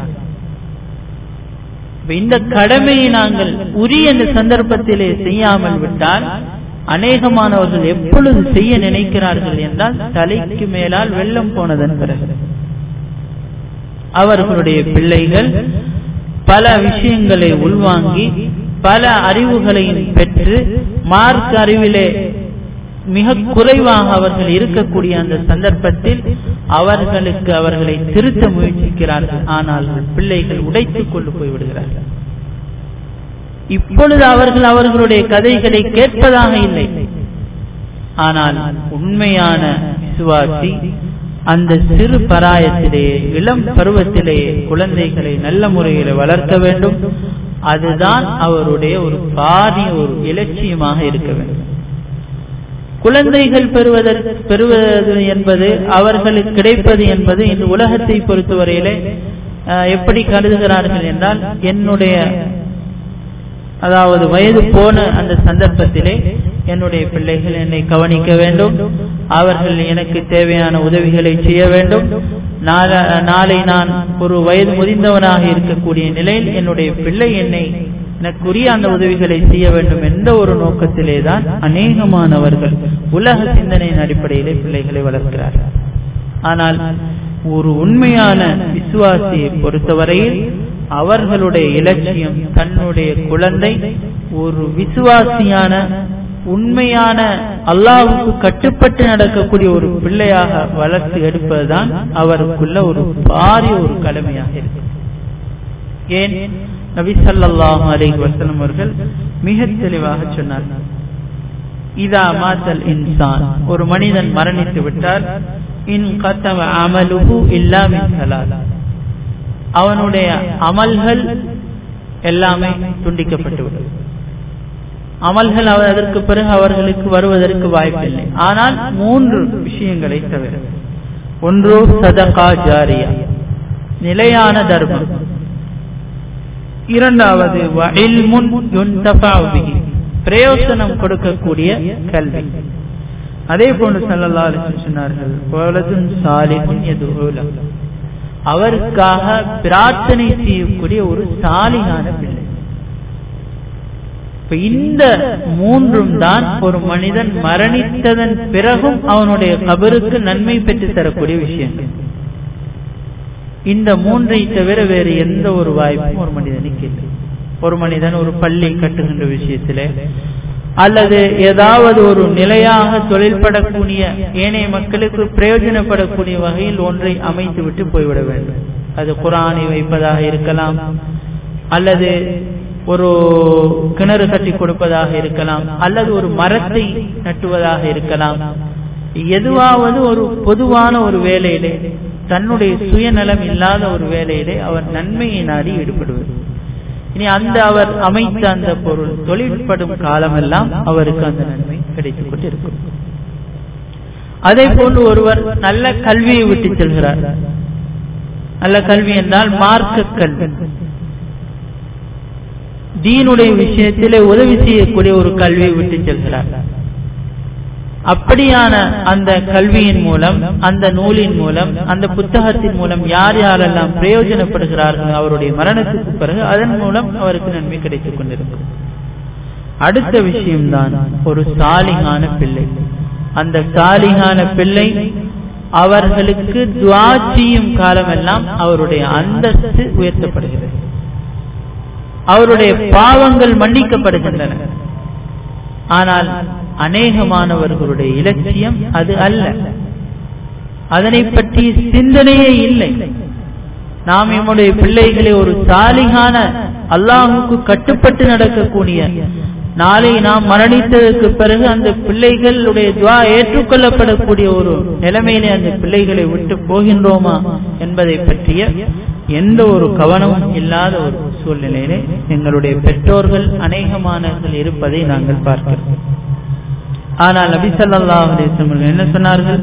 இந்த கடமையை நாங்கள் உரிய இந்த சந்தர்ப்பத்திலே செய்யாமல் விட்டால் அநேகமானவர்கள் எப்பொழுது செய்ய நினைக்கிறார்கள் என்றால் தலைக்கு மேலால் வெள்ளம் போனதன் பிறகு அவர்களுடைய பிள்ளைகள் பல விஷயங்களை உள்வாங்கி பல அறிவுகளையும் பெற்று மார்க் அறிவிலே மிக குறைவாக அவர்கள் இருக்கக்கூடிய அந்த சந்தர்ப்பத்தில் அவர்களுக்கு அவர்களை திருத்த முயற்சிக்கிறார்கள் ஆனால் பிள்ளைகள் உடைத்துக் கொண்டு போய்விடுகிறார்கள் இப்பொழுது அவர்கள் அவர்களுடைய கதைகளை கேட்பதாக இல்லை ஆனால் உண்மையான விசுவாசி அந்த சிறு பராயத்திலேயே இளம் பருவத்திலேயே குழந்தைகளை நல்ல முறையில் வளர்க்க வேண்டும் அதுதான் அவருடைய ஒரு பாரிய ஒரு இலட்சியமாக இருக்க வேண்டும் குழந்தைகள் பெறுவதற்கு பெறுவது என்பது அவர்களுக்கு கிடைப்பது என்பது இந்த உலகத்தை பொறுத்தவரையிலே எப்படி கருதுகிறார்கள் என்றால் என்னுடைய அதாவது வயது போன அந்த சந்தர்ப்பத்திலே என்னுடைய பிள்ளைகள் என்னை கவனிக்க வேண்டும் அவர்கள் எனக்கு தேவையான உதவிகளை செய்ய வேண்டும் நாளை நான் ஒரு வயது முதிர்ந்தவனாக இருக்கக்கூடிய நிலையில் என்னுடைய பிள்ளை என்னை எனக்குரிய அந்த உதவிகளை செய்ய வேண்டும் என்ற ஒரு நோக்கத்திலே தான் அநேகமானவர்கள் உலக சிந்தனையின் அடிப்படையிலே பிள்ளைகளை வளர்க்கிறார்கள் ஆனால் ஒரு உண்மையான விசுவாசியை பொறுத்தவரையில் அவர்களுடைய இலட்சியம் தன்னுடைய குழந்தை ஒரு விசுவாசியான உண்மையான அல்லாவுக்கு கட்டுப்பட்டு நடக்கக்கூடிய ஒரு பிள்ளையாக வளர்த்து எடுப்பதுதான் அவருக்குள்ள ஒரு பாரிய ஒரு கடமையாக இருக்கு ஏன் நபி சல்லாஹு அலைஹி வஸல்லம் அவர்கள் மிக தெளிவாக சொன்னார்கள் இதா மாத்தல் இன்சான் ஒரு மனிதன் மரணித்து விட்டால் இன் கத்தவ அமலுஹு இல்லா மின் சலால் அவனுடைய அமல்கள் எல்லாமே துண்டிக்கப்பட்டு விடும் அமல்கள் அதற்கு பிறகு அவர்களுக்கு வருவதற்கு வாய்ப்பில்லை ஆனால் மூன்று விஷயங்களை தவிர ஒன்று சதகா ஜாரியா நிலையான தர்மம் இரண்டாவது பிரயோசனம் கொடுக்கக்கூடிய கல்வி அதே போன்று சல்லல்லா சொன்னார்கள் சாலிஹுன் எதுவும் அவருக்காக பிரார்த்தனை செய்யக்கூடிய ஒரு சாலிகான பிள்ளை இப்ப இந்த மூன்றும் தான் ஒரு மனிதன் மரணித்ததன் பிறகும் அவனுடைய கபருக்கு நன்மை பெற்று தரக்கூடிய விஷயங்கள் இந்த மூன்றை தவிர வேறு எந்த ஒரு வாய்ப்பும் ஒரு மனிதனுக்கு இல்லை ஒரு மனிதன் ஒரு பள்ளி கட்டுகின்ற விஷயத்திலே அல்லது ஏதாவது ஒரு நிலையாக தொழில்படக்கூடிய ஏனைய மக்களுக்கு பிரயோஜனப்படக்கூடிய வகையில் ஒன்றை அமைத்து விட்டு போய்விட வேண்டும் அது குரானை வைப்பதாக இருக்கலாம் அல்லது ஒரு கிணறு கட்டி கொடுப்பதாக இருக்கலாம் அல்லது ஒரு மரத்தை நட்டுவதாக இருக்கலாம் எதுவாவது ஒரு பொதுவான ஒரு வேலையிலே தன்னுடைய சுயநலம் இல்லாத ஒரு வேலையிலே அவர் நன்மையை நாடி ஈடுபடுவது இனி அந்த அவர் அமைத்த அந்த பொருள் தொழில்படும் காலமெல்லாம் அவருக்கு அந்த நன்மை கிடைத்துக் கொண்டிருக்கும் அதே போன்று ஒருவர் நல்ல கல்வியை விட்டு செல்கிறார் நல்ல கல்வி என்றால் மார்க்க கல்வி தீனுடைய விஷயத்திலே உதவி செய்யக்கூடிய ஒரு கல்வியை விட்டு செல்கிறார் அப்படியான அந்த கல்வியின் மூலம் அந்த நூலின் மூலம் அந்த புத்தகத்தின் மூலம் யார் யாரெல்லாம் பிரயோஜனப்படுகிறார்கள் அவருடைய மரணத்துக்கு பிறகு அதன் மூலம் அவருக்கு நன்மை கிடைத்துக் கொண்டிருக்கும் அடுத்த விஷயம்தான் ஒரு சாலிகான பிள்ளை அந்த சாலிகான பிள்ளை அவர்களுக்கு துவா செய்யும் காலமெல்லாம் அவருடைய அந்தஸ்து உயர்த்தப்படுகிறது அவருடைய பாவங்கள் மன்னிக்கப்படுகின்றன ஆனால் அநேகமானவர்களுடைய இலட்சியம் அது அல்ல அதனை பற்றி சிந்தனையே இல்லை நாம் நம்முடைய பிள்ளைகளை ஒரு சாலிகான அல்லாஹுக்கு கட்டுப்பட்டு நடக்கக்கூடிய நாளை நாம் மரணித்ததற்கு பிறகு அந்த பிள்ளைகளுடைய துவா ஏற்றுக்கொள்ளப்படக்கூடிய ஒரு நிலைமையிலே அந்த பிள்ளைகளை விட்டு போகின்றோமா என்பதை பற்றிய எந்த ஒரு கவனமும் இல்லாத ஒரு சூழ்நிலையிலே எங்களுடைய பெற்றோர்கள் அநேகமானவர்கள் இருப்பதை நாங்கள் பார்க்கிறோம் ஆனால் நபி ஸல்லல்லாஹு அலைஹி வஸல்லம் என்ன சொன்னார்கள்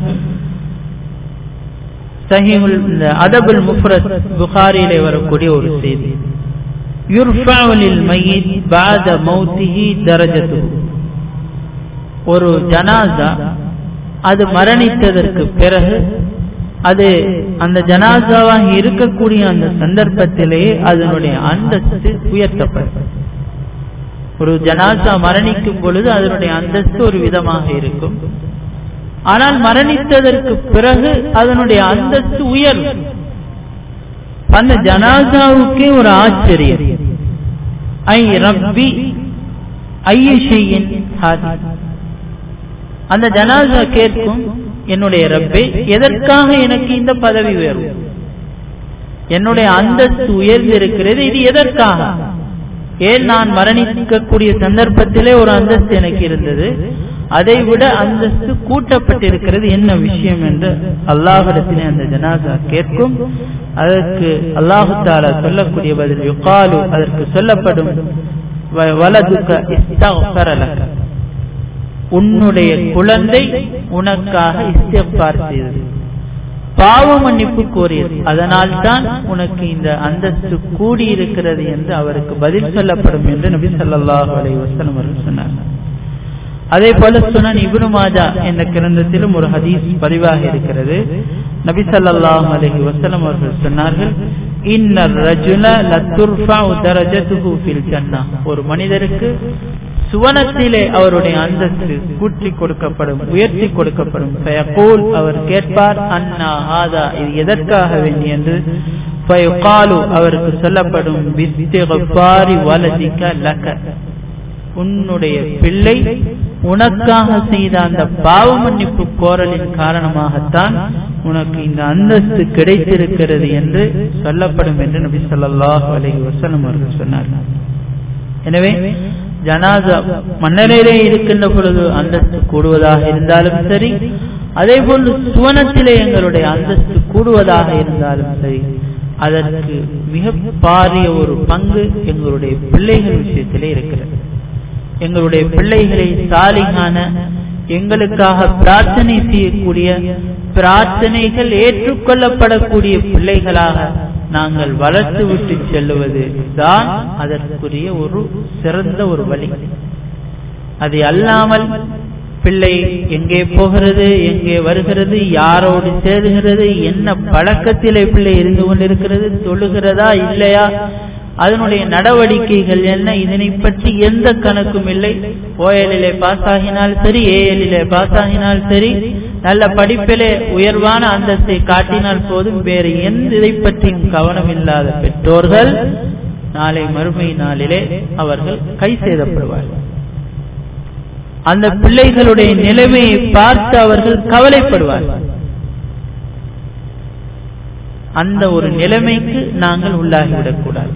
சஹீஹுல் இந்த அதபுல் முஃப்ரத் புகாரியிலே வரக்கூடிய ஒரு செய்தி யுர்ஃபஉ லில் மய்யித் பஅத மௌத்திஹி தரஜத்துஹு ஒரு ஜனாசா அது மரணித்ததற்கு பிறகு அது அந்த ஜனாசாவாக இருக்கக்கூடிய அந்த சந்தர்ப்பத்திலேயே அதனுடைய அந்தஸ்து உயர்த்தப்படும் ஒரு ஜனாசா மரணிக்கும் பொழுது அதனுடைய அந்தஸ்து ஒரு விதமாக இருக்கும் ஆனால் மரணித்ததற்கு பிறகு அதனுடைய அந்தஸ்து உயரும் அந்த ஜனாசாவுக்கே ஒரு ஆச்சரியம் ஐ ரப்பி ஐயஷையின் அந்த ஜனாசா கேட்கும் என்னுடைய ரப்பே எதற்காக எனக்கு இந்த பதவி உயர்வு என்னுடைய அந்தஸ்து உயர்ந்திருக்கிறது இது எதற்காக ஏன் நான் மரணிக்கக்கூடிய சந்தர்ப்பத்திலே ஒரு அந்தஸ்து எனக்கு இருந்தது அதை விட அந்தஸ்து கூட்டப்பட்டிருக்கிறது என்ன விஷயம் என்று அல்லாஹிடத்திலே அந்த ஜனாசா கேட்கும் அதற்கு அல்லாஹு தாலா சொல்லக்கூடிய பதில் யுகாலு அதற்கு சொல்லப்படும் வலதுக்க இஸ்தகரலக உன்னுடைய குழந்தை உனக்காக இஸ்திஃபார் செய்தது பாவ மன்னிப்பு கோரியது அதனால் தான் உனக்கு இந்த அந்தஸ்து கூடியிருக்கிறது என்று அவருக்கு பதில் சொல்லப்படும் என்று நபி ஸல்லல்லாஹு அலைஹி வஸல்லம் அவர்கள் சொன்னார்கள் அதே போல சுனன் இப்னு மாஜா என்ற கிரந்தத்திலும் ஒரு ஹதீஸ் பதிவாக இருக்கிறது நபி ஸல்லல்லாஹு அலைஹி வஸல்லம் அவர்கள் சொன்னார்கள் இன்னர் ரஜுல லத்துர்ஃபஉ தரஜத்துஹு ஃபில் ஜன்னah ஒரு மனிதருக்கு சுவனத்திலே அவருடைய அந்தஸ்து கூட்டி கொடுக்கப்படும் உயர்த்தி கொடுக்கப்படும் ஃபயகூல் அவர் கேட்பார் அண்ணா ஆதா இது எதற்காக வேண்டி என்று ஃபயகாலு அவருக்கு சொல்லப்படும் பிஸ்திகஃபாரி வலதிக லக உன்னுடைய பிள்ளை உனக்காக செய்த அந்த பாவ மன்னிப்பு கோரலின் காரணமாகத்தான் உனக்கு இந்த அந்தஸ்து கிடைத்திருக்கிறது என்று சொல்லப்படும் என்று நபி ஸல்லல்லாஹு அலைஹி வஸல்லம் அவர்கள் சொன்னார்கள் எனவே ஜனாசா மன்னரையிலே இருக்கின்ற பொழுது அந்தஸ்து கூடுவதாக இருந்தாலும் சரி அதே போன்று சுவனத்திலே எங்களுடைய அந்தஸ்து கூடுவதாக இருந்தாலும் சரி அதற்கு மிக பாரிய ஒரு பங்கு எங்களுடைய பிள்ளைகள் விஷயத்திலே இருக்கிறது எங்களுடைய பிள்ளைகளை சாலிகான எங்களுக்காக பிரார்த்தனை செய்யக்கூடிய பிரார்த்தனைகள் ஏற்றுக்கொள்ளப்படக்கூடிய பிள்ளைகளாக நாங்கள் வளர்த்து விட்டு செல்லுவது தான் அதற்குரிய ஒரு சிறந்த ஒரு வழி அது அல்லாமல் பிள்ளை எங்கே போகிறது எங்கே வருகிறது யாரோடு சேருகிறது என்ன பழக்கத்திலே பிள்ளை இருந்து கொண்டிருக்கிறது தொழுகிறதா இல்லையா அதனுடைய நடவடிக்கைகள் என்ன இதனை பற்றி எந்த கணக்கும் இல்லை ஓஎலிலே பாஸ் ஆகினால் சரி ஏஎலிலே பாஸ் ஆகினால் சரி நல்ல படிப்பிலே உயர்வான அந்தஸ்தை காட்டினால் போதும் வேறு எந்த இதை பற்றியும் கவனம் இல்லாத பெற்றோர்கள் நாளை மறுமை நாளிலே அவர்கள் கை செய்தப்படுவார்கள் அந்த பிள்ளைகளுடைய நிலைமையை பார்த்து அவர்கள் கவலைப்படுவார்கள் அந்த ஒரு நிலைமைக்கு நாங்கள் உள்ளாகிவிடக் கூடாது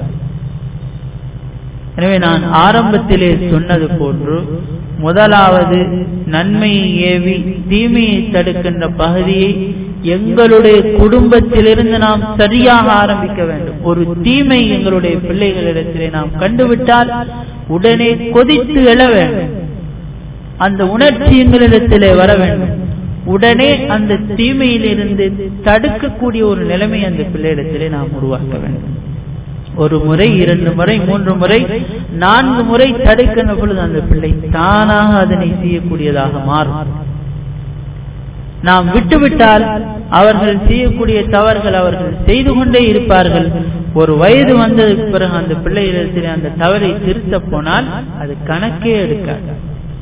எனவே நான் ஆரம்பத்திலே சொன்னது போன்று முதலாவது நன்மையை ஏவி தீமையை தடுக்கின்ற பகுதியை எங்களுடைய குடும்பத்திலிருந்து நாம் சரியாக ஆரம்பிக்க வேண்டும் ஒரு தீமை எங்களுடைய பிள்ளைகளிடத்திலே நாம் கண்டுவிட்டால் உடனே கொதித்து எழ வேண்டும் அந்த உணர்ச்சி எங்களிடத்திலே வர வேண்டும் உடனே அந்த தீமையிலிருந்து தடுக்கக்கூடிய ஒரு நிலைமை அந்த பிள்ளையிடத்திலே நாம் உருவாக்க வேண்டும் ஒரு முறை இரண்டு முறை மூன்று முறை நான்கு முறை தடுக்கின்ற பொழுது அந்த பிள்ளை தானாக அதனை செய்யக்கூடியதாக மாறும் நாம் விட்டுவிட்டால் அவர்கள் செய்யக்கூடிய தவறுகள் அவர்கள் செய்து கொண்டே இருப்பார்கள் ஒரு வயது வந்ததுக்கு பிறகு அந்த பிள்ளைகளிடத்தில் அந்த தவறை திருத்த போனால் அது கணக்கே எடுக்காது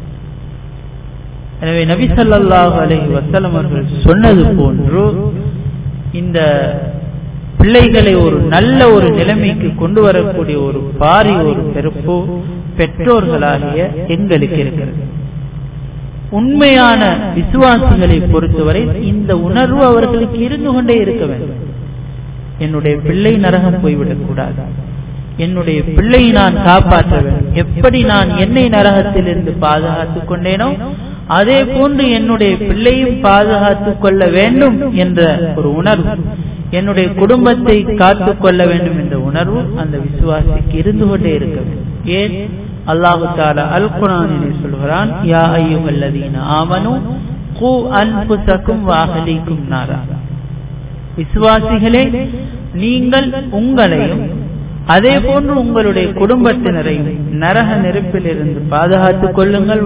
எனவே நபி ஸல்லல்லாஹு அலைஹி வஸல்லம் அவர்கள் சொன்னது போன்று இந்த பிள்ளைகளை ஒரு நல்ல ஒரு நிலைமைக்கு கொண்டு வரக்கூடிய ஒரு பாரி ஒரு பெருப்பு பெற்றோர்களாகிய எங்களுக்கு இருக்கிறது உண்மையான விசுவாசிகளை பொறுத்தவரை இந்த உணர்வு அவர்களுக்கு இருந்து கொண்டே இருக்க வேண்டும் என்னுடைய பிள்ளை நரகம் போய்விடக் கூடாது என்னுடைய பிள்ளையை நான் காப்பாற்ற வேண்டும் எப்படி நான் என்னை நரகத்திலிருந்து பாதுகாத்துக் கொண்டேனோ அதே போன்று என்னுடைய பிள்ளையும் பாதுகாத்துக் கொள்ள வேண்டும் என்ற ஒரு உணர்வு என்னுடைய குடும்பத்தை காத்துக் கொள்ள வேண்டும் என்ற உணர்வு அந்த விசுவாசிக்கு இருந்து கொண்டே இருக்க வேண்டும் ஏன் அல்லாஹு தாலா அல் குரானிலே சொல்கிறான் யா ஐயுகல்லதீன ஆமனு கூ அன்புசக்கும் வாகலிக்கும் நாரா விசுவாசிகளே நீங்கள் உங்களையும் அதே போன்று உங்களுடைய குடும்பத்தினரையும் நரக நெருப்பில் இருந்து பாதுகாத்துக் கொள்ளுங்கள்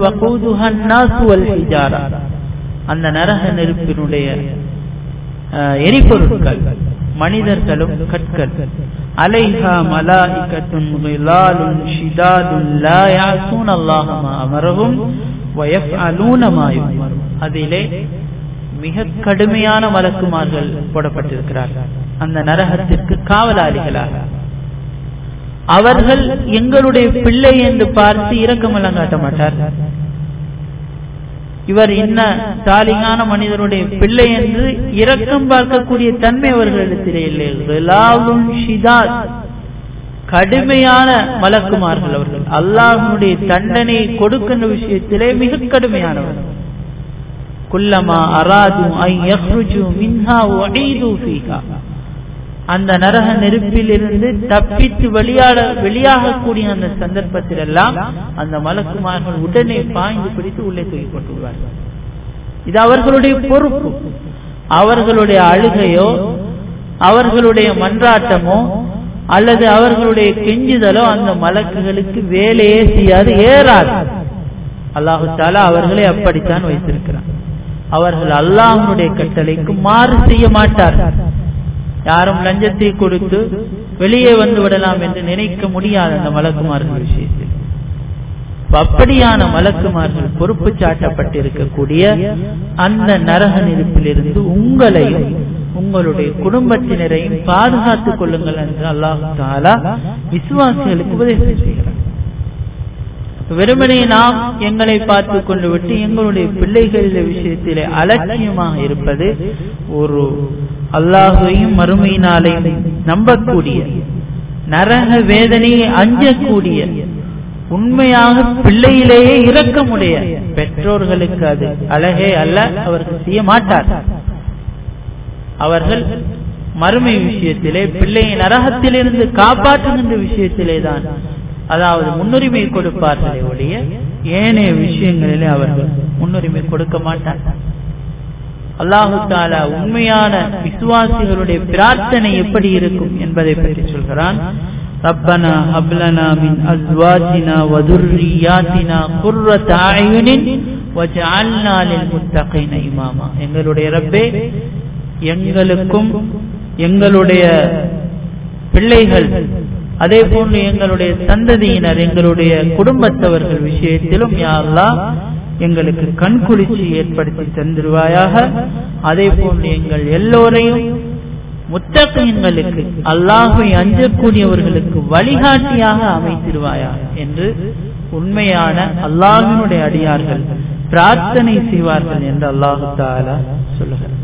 அந்த நரக நெருப்பினுடைய எரிபொருட்கள் மனிதர்களும் கற்கள் அலைஹா மலாயிகத்துன் கிலாலுன் ஷிதாதுன் லா யாசூன் அல்லாஹ் மா அமரஹும் வயஃஅலூன மா யுமரும் அதிலே மிக கடுமையான மலக்குமார்கள் போடப்பட்டிருக்கிறார்கள் அந்த நரகத்திற்கு காவலாளிகளாக அவர்கள் எங்களுடைய பிள்ளை என்று பார்த்து இரக்கமெல்லாம் காட்ட மாட்டார்கள் இவர் என்ன சாலிகான மனிதனுடைய பிள்ளை என்று இரக்கம் பார்க்கக்கூடிய தன்மை அவர்களிடத்திலே இல்லை கடுமையான மலக்குமார்கள் அவர்கள் அல்லாஹனுடைய தண்டனையை கொடுக்கின்ற விஷயத்திலே மிக கடுமையானவர் குல்லமா அராது ஐ யஹ்ருஜு மின்ஹா வஈது ஃபீஹா அந்த நரக நெருப்பிலிருந்து தப்பித்து வெளியாட வெளியாகக்கூடிய அந்த சந்தர்ப்பத்தில் எல்லாம் அந்த மலக்குமார்கள் உடனே பாய்ந்து பிடித்து உள்ளே தூக்கி கொண்டு விடுவார்கள் இது அவர்களுடைய பொறுப்பு அவர்களுடைய அழுகையோ அவர்களுடைய மன்றாட்டமோ அல்லது அவர்களுடைய கெஞ்சுதலோ அந்த மலக்குகளுக்கு வேலையே செய்யாது ஏறாது அல்லாஹு தாலா அவர்களை அப்படித்தான் வைத்திருக்கிறார் அவர்கள் அல்லாஹனுடைய கட்டளைக்கு மாறு செய்ய மாட்டார்கள் யாரும் லஞ்சத்தை கொடுத்து வெளியே வந்து விடலாம் என்று நினைக்க முடியாது அந்த மலக்குமார்கள் விஷயத்தில் அப்படியான மலக்குமார்கள் பொறுப்பு சாட்டப்பட்டிருக்கக்கூடிய அந்த நரக நெருப்பிலிருந்து உங்களையும் உங்களுடைய குடும்பத்தினரையும் பாதுகாத்துக் கொள்ளுங்கள் என்று அல்லாஹு தாலா விசுவாசிகளுக்கு உபதேசம் செய்கிறார் வெறுமனே நாம் எங்களை பார்த்து கொண்டு விட்டு எங்களுடைய பிள்ளைகளின் விஷயத்திலே அலட்சியமாக இருப்பது ஒரு அல்லாஹையும் மறுமையினாலையும் நம்பக்கூடிய நரக வேதனையை அஞ்சக்கூடிய உண்மையாக பிள்ளையிலேயே இரக்கமுடைய பெற்றோர்களுக்கு அது அழகே அல்ல அவர்கள் செய்ய மாட்டார் அவர்கள் மறுமை விஷயத்திலே பிள்ளையை நரகத்திலிருந்து காப்பாற்றுகின்ற விஷயத்திலே தான் அதாவது முன்னுரிமை கொடுப்பார்களே ஒழிய ஏனைய விஷயங்களிலே அவர்கள் முன்னுரிமை கொடுக்க மாட்டார்கள் அல்லாஹு தாலா உண்மையான விசுவாசிகளுடைய பிரார்த்தனை எப்படி இருக்கும் என்பதை பற்றி சொல்கிறான் ربنا هب لنا من ازواجنا وذرياتنا قرة اعين وجعلنا للمتقين اماما எங்களுடைய ரப்பே எங்களுக்கும் எங்களுடைய பிள்ளைகள் அதே போன்று எங்களுடைய சந்ததியினர் எங்களுடைய குடும்பத்தவர்கள் விஷயத்திலும் யாழ்லா எங்களுக்கு கண்குளிர்ச்சி ஏற்படுத்தி தந்துருவாயாக அதே போன்று எங்கள் எல்லோரையும் முத்தகங்களுக்கு அல்லாஹை அஞ்சக்கூடியவர்களுக்கு வழிகாட்டியாக அமைத்திருவாயா என்று உண்மையான அல்லாஹினுடைய அடியார்கள் பிரார்த்தனை செய்வார்கள் என்று அல்லாஹு தாலா சொல்லுகிறார்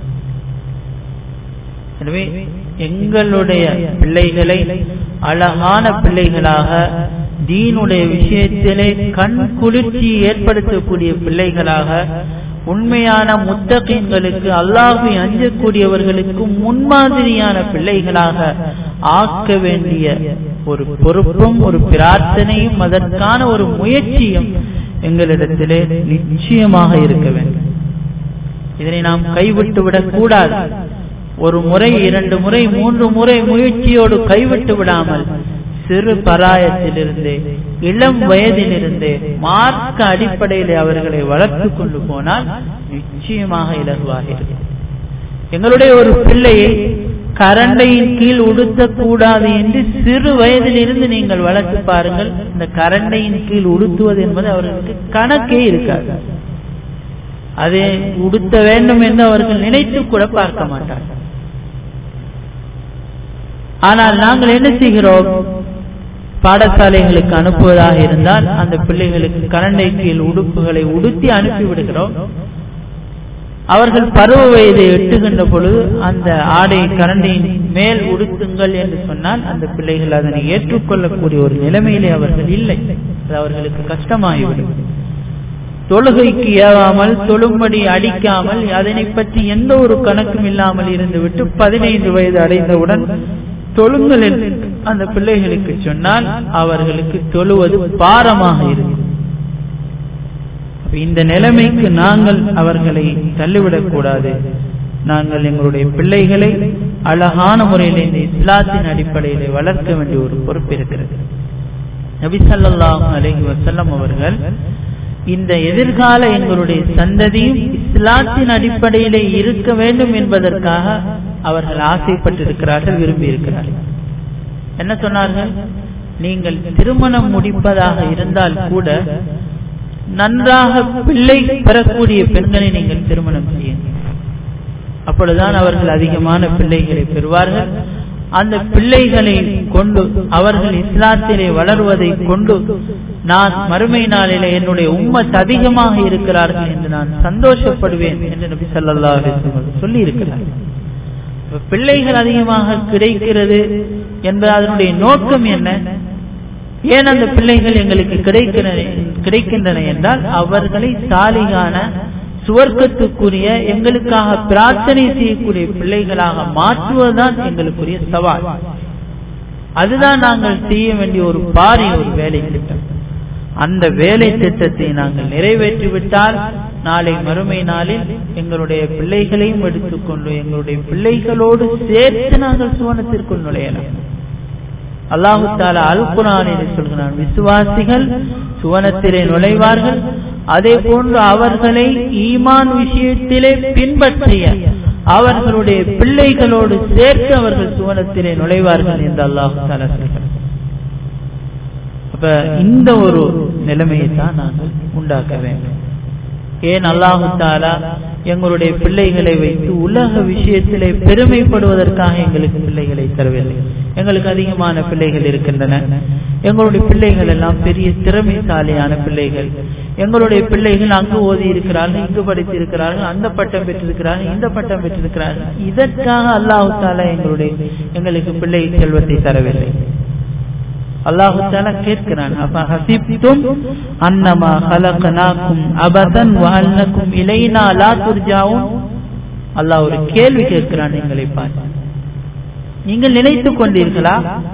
எனவே எங்களுடைய பிள்ளைகளை அழகான பிள்ளைகளாக தீனுடைய விஷயத்திலே கண் குளிர்ச்சி ஏற்படுத்தக்கூடிய பிள்ளைகளாக உண்மையான முத்தகங்களுக்கு அல்லாஹை அஞ்சக்கூடியவர்களுக்கு முன்மாதிரியான பிள்ளைகளாக ஆக்க வேண்டிய ஒரு பொறுப்பும் ஒரு பிரார்த்தனையும் அதற்கான ஒரு முயற்சியும் எங்களிடத்திலே நிச்சயமாக இருக்க வேண்டும் இதனை நாம் கைவிட்டு விடக் கூடாது ஒரு முறை இரண்டு முறை மூன்று முறை முயற்சியோடு கைவிட்டு விடாமல் சிறு பராயத்திலிருந்தே இளம் வயதிலிருந்தே மார்க்க அடிப்படையில் அவர்களை வளர்த்து கொண்டு போனால் நிச்சயமாக இலகுவாக இருக்கும் எங்களுடைய ஒரு பிள்ளையை கரண்டையின் கீழ் உடுத்தக்கூடாது என்று சிறு வயதிலிருந்து நீங்கள் வளர்த்து பாருங்கள் இந்த கரண்டையின் கீழ் உடுத்துவது என்பது அவர்களுக்கு கணக்கே இருக்காது அதை உடுத்த வேண்டும் என்று அவர்கள் நினைத்து கூட பார்க்க மாட்டார்கள் ஆனால் நாங்கள் என்ன செய்கிறோம் பாடசாலைகளுக்கு அனுப்புவதாக இருந்தால் அந்த பிள்ளைகளுக்கு கரண்டை கீழ் உடுப்புகளை உடுத்தி அனுப்பி விடுகிறோம் அவர்கள் பருவ வயதை எட்டுகின்ற பொழுது அந்த ஆடை கரண்டையின் மேல் உடுத்துங்கள் என்று சொன்னால் அந்த பிள்ளைகள் அதனை ஏற்றுக்கொள்ளக்கூடிய ஒரு நிலைமையிலே அவர்கள் இல்லை அது அவர்களுக்கு கஷ்டமாகிவிடும் தொழுகைக்கு ஏவாமல் தொழும்படி அடிக்காமல் அதனை பற்றி எந்த ஒரு கணக்கும் இல்லாமல் இருந்துவிட்டு பதினைந்து வயது அடைந்தவுடன் தொழுங்கள் அந்த பிள்ளைகளுக்கு சொன்னால் அவர்களுக்கு தொழுவது பாரமாக இருக்கும் இந்த நிலைமைக்கு நாங்கள் அவர்களை தள்ளிவிடக் கூடாது நாங்கள் எங்களுடைய பிள்ளைகளை அழகான முறையில் இந்த இஸ்லாத்தின் அடிப்படையில் வளர்க்க வேண்டிய ஒரு பொறுப்பு இருக்கிறது நபிசல்லாஹ் அலஹி வசல்லம் அவர்கள் இந்த எதிர்கால எங்களுடைய சந்ததியும் இஸ்லாத்தின் அடிப்படையிலே இருக்க வேண்டும் என்பதற்காக அவர்கள் ஆசைப்பட்டிருக்கிறார்கள் விரும்பி இருக்கிறார்கள் என்ன சொன்னார்கள் நீங்கள் திருமணம் முடிப்பதாக இருந்தால் கூட நன்றாக பிள்ளை பெறக்கூடிய பெண்களை நீங்கள் திருமணம் செய்யுங்கள் அப்பொழுதுதான் அவர்கள் அதிகமான பிள்ளைகளை பெறுவார்கள் அந்த பிள்ளைகளை கொண்டு அவர்கள் இஸ்லாத்திலே வளர்வதை கொண்டு நான் மறுமை நாளிலே என்னுடைய உம்மத் அதிகமாக இருக்கிறார்கள் என்று நான் சந்தோஷப்படுவேன் என்று நபி சொல்லா சொல்லி இருக்கிறார் பிள்ளைகள் அதிகமாக கிடைக்கிறது என்பது அதனுடைய நோக்கம் என்ன ஏன் அந்த பிள்ளைகள் எங்களுக்கு கிடைக்கின்றன கிடைக்கின்றன என்றால் அவர்களை சாலிகான சுவர்க்கத்துக்குரிய எங்களுக்காக பிரார்த்தனை செய்யக்கூடிய பிள்ளைகளாக மாற்றுவதுதான் எங்களுக்குரிய சவால் அதுதான் நாங்கள் செய்ய வேண்டிய ஒரு பாரிய ஒரு வேலை திட்டம் அந்த வேலை திட்டத்தை நாங்கள் நிறைவேற்றிவிட்டால் நாளை மறுமை நாளில் எங்களுடைய பிள்ளைகளையும் எடுத்துக்கொண்டு எங்களுடைய பிள்ளைகளோடு சேர்த்து நாங்கள் சுவனத்திற்குள் நுழையலாம் அல்லாஹு தாலா அல் குரானில் சொல்கிறான் விசுவாசிகள் சுவனத்திலே நுழைவார்கள் அதே போன்று அவர்களை ஈமான் விஷயத்திலே பின்பற்றிய அவர்களுடைய பிள்ளைகளோடு சேர்த்து அவர்கள் சுவனத்திலே நுழைவார்கள் என்று அல்லாஹு தாலா சொல்கிறார் அப்ப இந்த ஒரு நிலைமையை தான் நாங்கள் உண்டாக்க வேண்டும் ஏன் அல்லாஹு தாலா எங்களுடைய பிள்ளைகளை வைத்து உலக விஷயத்திலே பெருமைப்படுவதற்காக எங்களுக்கு பிள்ளைகளை தரவில்லை எங்களுக்கு அதிகமான பிள்ளைகள் இருக்கின்றன எங்களுடைய பிள்ளைகள் எல்லாம் பெரிய திறமைசாலியான பிள்ளைகள் எங்களுடைய பிள்ளைகள் அங்கு ஓதி இருக்கிறார்கள் இங்கு படித்திருக்கிறார்கள் அந்த பட்டம் பெற்றிருக்கிறார்கள் இந்த பட்டம் பெற்றிருக்கிறார்கள் இதற்காக அல்லாஹு தாலா எங்களுடைய எங்களுக்கு பிள்ளை செல்வத்தை தரவில்லை அல்லாஹு தாலா கேட்கிறான் அப்ப ஹசிப்தும் அன்னமா ஹலகனாக்கும் அபதன் வஅன்னக்கும் இலைனா லா துர்ஜாவும் அல்லாஹ் ஒரு கேள்வி கேட்கிறான் எங்களை பார்த்து நீங்கள் நினைத்துக் கொண்டீர்களா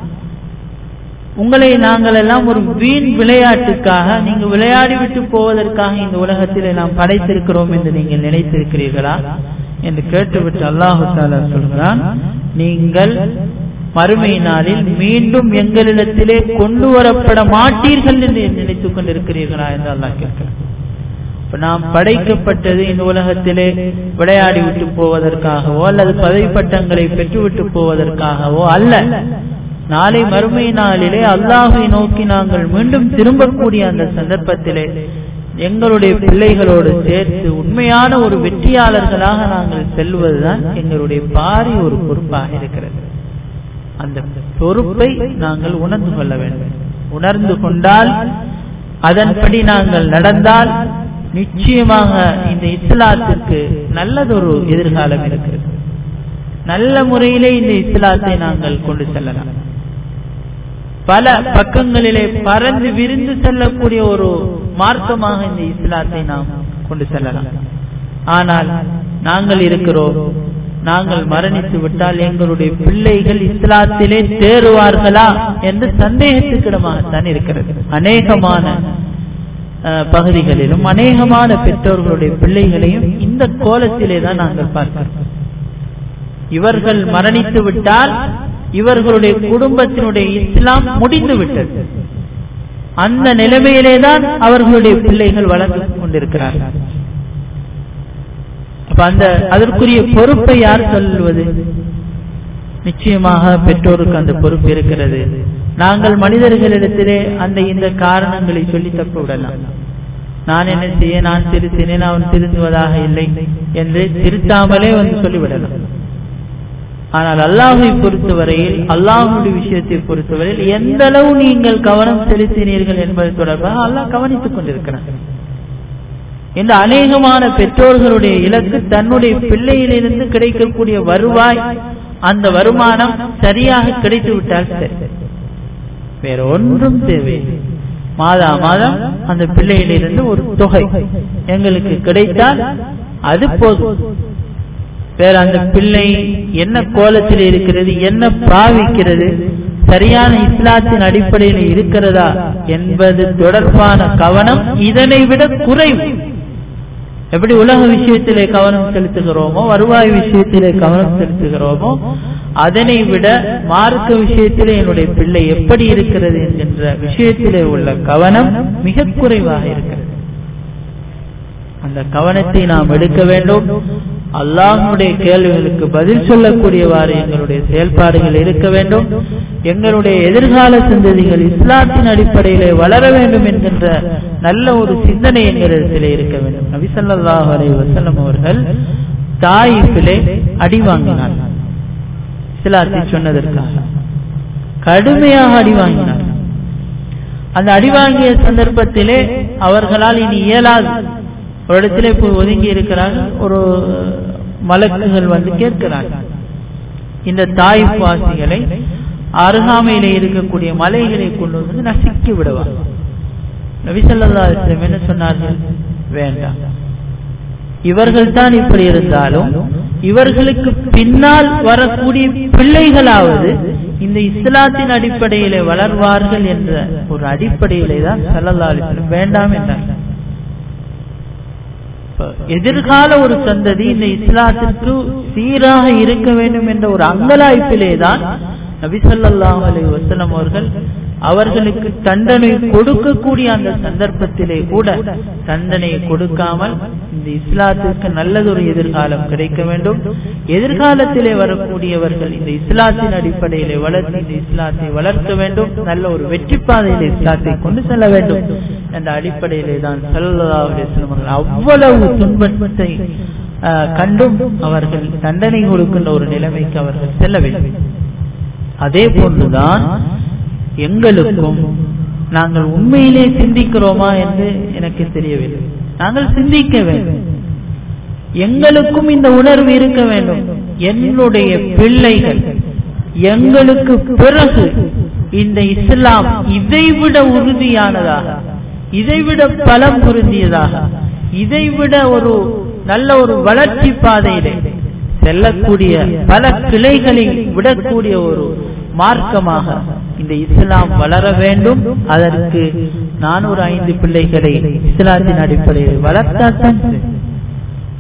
உங்களை நாங்கள் எல்லாம் ஒரு வீண் விளையாட்டுக்காக நீங்க விளையாடி விட்டு போவதற்காக இந்த உலகத்தில் நாம் படைத்திருக்கிறோம் என்று நீங்கள் நினைத்திருக்கிறீர்களா என்று கேட்டுவிட்டு அல்லாஹு தாலா சொல்கிறான் நீங்கள் மறுமை நாளில் மீண்டும் எங்களிடத்திலே கொண்டு வரப்பட மாட்டீர்கள் என்று நினைத்துக் கொண்டிருக்கிறீர்களா என்று அல்லாஹ் கேட்கிறான் இப்ப நாம் படைக்கப்பட்டது இந்த உலகத்திலே விளையாடி விட்டு போவதற்காகவோ அல்லது பதவி பட்டங்களை பெற்றுவிட்டு போவதற்காகவோ அல்ல நாளை மறுமை நாளிலே அல்லாஹை நோக்கி நாங்கள் மீண்டும் திரும்பக்கூடிய அந்த சந்தர்ப்பத்திலே எங்களுடைய பிள்ளைகளோடு சேர்த்து உண்மையான ஒரு வெற்றியாளர்களாக நாங்கள் செல்வதுதான் எங்களுடைய பாரி ஒரு பொறுப்பாக இருக்கிறது அந்த பொறுப்பை நாங்கள் உணர்ந்து கொள்ள வேண்டும் உணர்ந்து கொண்டால் அதன்படி நாங்கள் நடந்தால் நிச்சயமாக இந்த இஸ்லாத்திற்கு நல்லதொரு எதிர்காலம் இருக்கிறது நல்ல முறையிலே இந்த இஸ்லாத்தை நாங்கள் கொண்டு செல்லலாம் பல பக்கங்களிலே பறந்து விரிந்து செல்லக்கூடிய ஒரு மார்க்கமாக இந்த இஸ்லாத்தை நாம் கொண்டு செல்லலாம் ஆனால் நாங்கள் இருக்கிறோம் நாங்கள் மரணித்து விட்டால் எங்களுடைய பிள்ளைகள் இஸ்லாத்திலே தேறுவார்களா என்று சந்தேகத்துக்கிடமாகத்தான் இருக்கிறது அநேகமான பகுதிகளிலும் அநேகமான பெற்றோர்களுடைய பிள்ளைகளையும் இந்த கோலத்திலே தான் நாங்கள் பார்க்கிறோம் இவர்கள் மரணித்து விட்டால் இவர்களுடைய குடும்பத்தினுடைய இஸ்லாம் முடிந்து விட்டது அந்த நிலைமையிலே தான் அவர்களுடைய பிள்ளைகள் வளர்ந்து கொண்டிருக்கிறார்கள் அப்ப அந்த அதற்குரிய பொறுப்பை யார் சொல்வது நிச்சயமாக பெற்றோருக்கு அந்த பொறுப்பு இருக்கிறது நாங்கள் மனிதர்களிடத்திலே அந்த இந்த காரணங்களை சொல்லி தப்ப விடலாம் நான் என்ன செய்ய நான் திருத்தினேன் அவன் திருந்துவதாக இல்லை என்று திருத்தாமலே வந்து சொல்லிவிடலாம் ஆனால் அல்லாஹை பொறுத்தவரையில் அல்லாஹுடைய விஷயத்தை பொறுத்தவரையில் எந்த அளவு நீங்கள் கவனம் செலுத்தினீர்கள் என்பது தொடர்பாக அல்லாஹ் கவனித்துக் கொண்டிருக்கிறார் இந்த அநேகமான பெற்றோர்களுடைய இலக்கு தன்னுடைய பிள்ளையிலிருந்து கிடைக்கக்கூடிய வருவாய் அந்த வருமானம் சரியாக கிடைத்து விட்டால் சரி வேற ஒன்றும் தேவையில்லை மாதா மாதம் அந்த பிள்ளையிலிருந்து ஒரு தொகை எங்களுக்கு கிடைத்தால் அது போதும் வேற அந்த பிள்ளை என்ன கோலத்தில் இருக்கிறது என்ன பாவிக்கிறது சரியான இஸ்லாத்தின் அடிப்படையில் இருக்கிறதா என்பது தொடர்பான கவனம் இதனை விட குறைவு எப்படி உலக விஷயத்திலே கவனம் செலுத்துகிறோமோ வருவாய் விஷயத்திலே கவனம் செலுத்துகிறோமோ அதனை விட மார்க்க விஷயத்திலே என்னுடைய பிள்ளை எப்படி இருக்கிறது என்கின்ற விஷயத்திலே உள்ள கவனம் மிக குறைவாக இருக்கிறது அந்த கவனத்தை நாம் எடுக்க வேண்டும் அல்லாஹனுடைய கேள்விகளுக்கு பதில் சொல்லக்கூடியவாறு எங்களுடைய செயல்பாடுகள் இருக்க வேண்டும் எங்களுடைய எதிர்கால சந்ததிகள் இஸ்லாத்தின் அடிப்படையிலே வளர வேண்டும் என்கின்ற நல்ல ஒரு சிந்தனை எங்களிடத்திலே இருக்க வேண்டும் நபிசல்லாஹ் அலை வசல்லம் அவர்கள் தாயிப்பிலே அடி வாங்கினார் இஸ்லாத்தை சொன்னதற்காக கடுமையாக அடி வாங்கினார் அந்த அடி வாங்கிய சந்தர்ப்பத்திலே அவர்களால் இனி இயலாது ஒரு இடத்திலே போய் ஒதுங்கி இருக்கிறார்கள் ஒரு மலக்குகள் வந்து கேட்கிறார்கள் இந்த தாய்ப்பாசிகளை அருகாமையிலே இருக்கக்கூடிய மலைகளை கொண்டு வந்து நசுக்கி விடுவார் நபிசல்லா என்ன சொன்னார்கள் வேண்டாம் இவர்கள் தான் இப்படி இருந்தாலும் இவர்களுக்கு பின்னால் வரக்கூடிய பிள்ளைகளாவது இந்த இஸ்லாத்தின் அடிப்படையிலே வளர்வார்கள் என்ற ஒரு அடிப்படையிலே தான் சல்லல்லா அலிஸ்லம் வேண்டாம் என்றார்கள் எதிர்கால ஒரு சந்ததி இந்த இஸ்லாத்திற்கு சீராக இருக்க வேண்டும் என்ற ஒரு அங்கலாய்ப்பிலே தான் நபிசல்லாஹ் அலி வசலம் அவர்கள் அவர்களுக்கு தண்டனை கொடுக்கக்கூடிய அந்த சந்தர்ப்பத்திலே கூட தண்டனையை கொடுக்காமல் இந்த இஸ்லாத்திற்கு நல்லதொரு எதிர்காலம் கிடைக்க வேண்டும் எதிர்காலத்திலே வரக்கூடியவர்கள் இந்த இஸ்லாத்தின் அடிப்படையிலே வளர்த்து இந்த இஸ்லாத்தை வளர்க்க வேண்டும் நல்ல ஒரு வெற்றி பாதையிலே இஸ்லாத்தை கொண்டு செல்ல வேண்டும் என்ற அடிப்படையிலே தான் சல்லாஹ் அவ்வளவு துன்பத்தை கண்டும் அவர்கள் தண்டனை கொடுக்கின்ற ஒரு நிலைமைக்கு அவர்கள் செல்லவில்லை அதே போன்றுதான் எங்களுக்கும் நாங்கள் உண்மையிலே சிந்திக்கிறோமா என்று எனக்கு தெரியவில்லை நாங்கள் சிந்திக்க வேண்டும் எங்களுக்கும் இந்த உணர்வு இருக்க வேண்டும் என்னுடைய பிள்ளைகள் எங்களுக்கு பிறகு இந்த இஸ்லாம் இதைவிட உறுதியானதாக இதைவிட பலம் பொருந்தியதாக இதைவிட ஒரு நல்ல ஒரு வளர்ச்சி பாதையிலே செல்லக்கூடிய பல கிளைகளை விடக்கூடிய ஒரு மார்க்கமாக இந்த இஸ்லாம் வளர வேண்டும் அதற்கு நான் ஒரு ஐந்து பிள்ளைகளை இஸ்லாத்தின் அடிப்படையில் வளர்த்தாத்தான்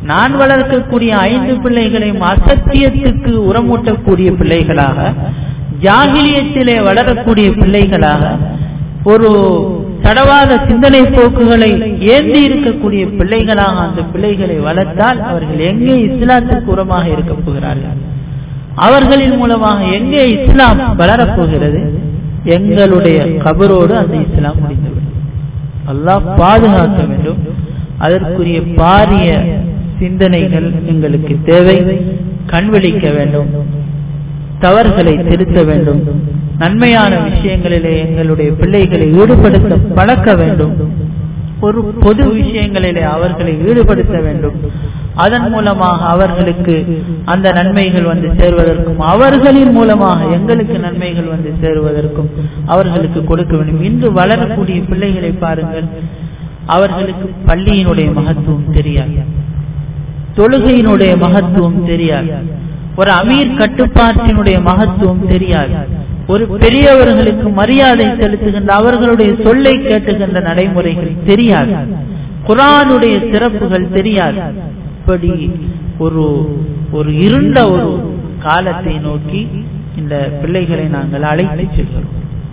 நான் வளர்க்கக்கூடிய ஐந்து பிள்ளைகளையும் அசத்தியத்துக்கு உரமூட்டக்கூடிய பிள்ளைகளாக ஜாகிலியத்திலே வளரக்கூடிய பிள்ளைகளாக ஒரு தடவாத சிந்தனை போக்குகளை ஏந்தி இருக்கக்கூடிய பிள்ளைகளாக அந்த பிள்ளைகளை வளர்த்தால் அவர்கள் எங்கே இஸ்லாத்துக்கு உரமாக இருக்க போகிறார்கள் அவர்களின் மூலமாக எங்கே இஸ்லாம் வளரப்போகிறது எங்களுடைய கபரோடு அந்த இஸ்லாம் முடிந்துவிடும் அல்லாஹ் பாதுகாக்க வேண்டும் அதற்குரிய பாரிய சிந்தனைகள் எங்களுக்கு தேவை கண்விழிக்க வேண்டும் தவறுகளை திருத்த வேண்டும் நன்மையான விஷயங்களிலே எங்களுடைய பிள்ளைகளை ஈடுபடுத்த பழக்க வேண்டும் ஒரு பொது விஷயங்களிலே அவர்களை ஈடுபடுத்த வேண்டும் அதன் மூலமாக அவர்களுக்கு அந்த நன்மைகள் வந்து சேர்வதற்கும் அவர்களின் மூலமாக எங்களுக்கு நன்மைகள் வந்து சேருவதற்கும் அவர்களுக்கு கொடுக்க வேண்டும் இன்று வளரக்கூடிய பிள்ளைகளை பாருங்கள் அவர்களுக்கு பள்ளியினுடைய மகத்துவம் தெரியாது தொழுகையினுடைய மகத்துவம் தெரியாது ஒரு அமீர் கட்டுப்பாட்டினுடைய மகத்துவம் தெரியாது ஒரு பெரியவர்களுக்கு மரியாதை செலுத்துகின்ற அவர்களுடைய சொல்லை கேட்டுகின்ற நடைமுறைகள் தெரியாது குரானுடைய சிறப்புகள் தெரியாது இப்படி ஒரு ஒரு இருண்ட ஒரு காலத்தை நோக்கி இந்த பிள்ளைகளை நாங்கள் அழைத்து செல்கிறோம்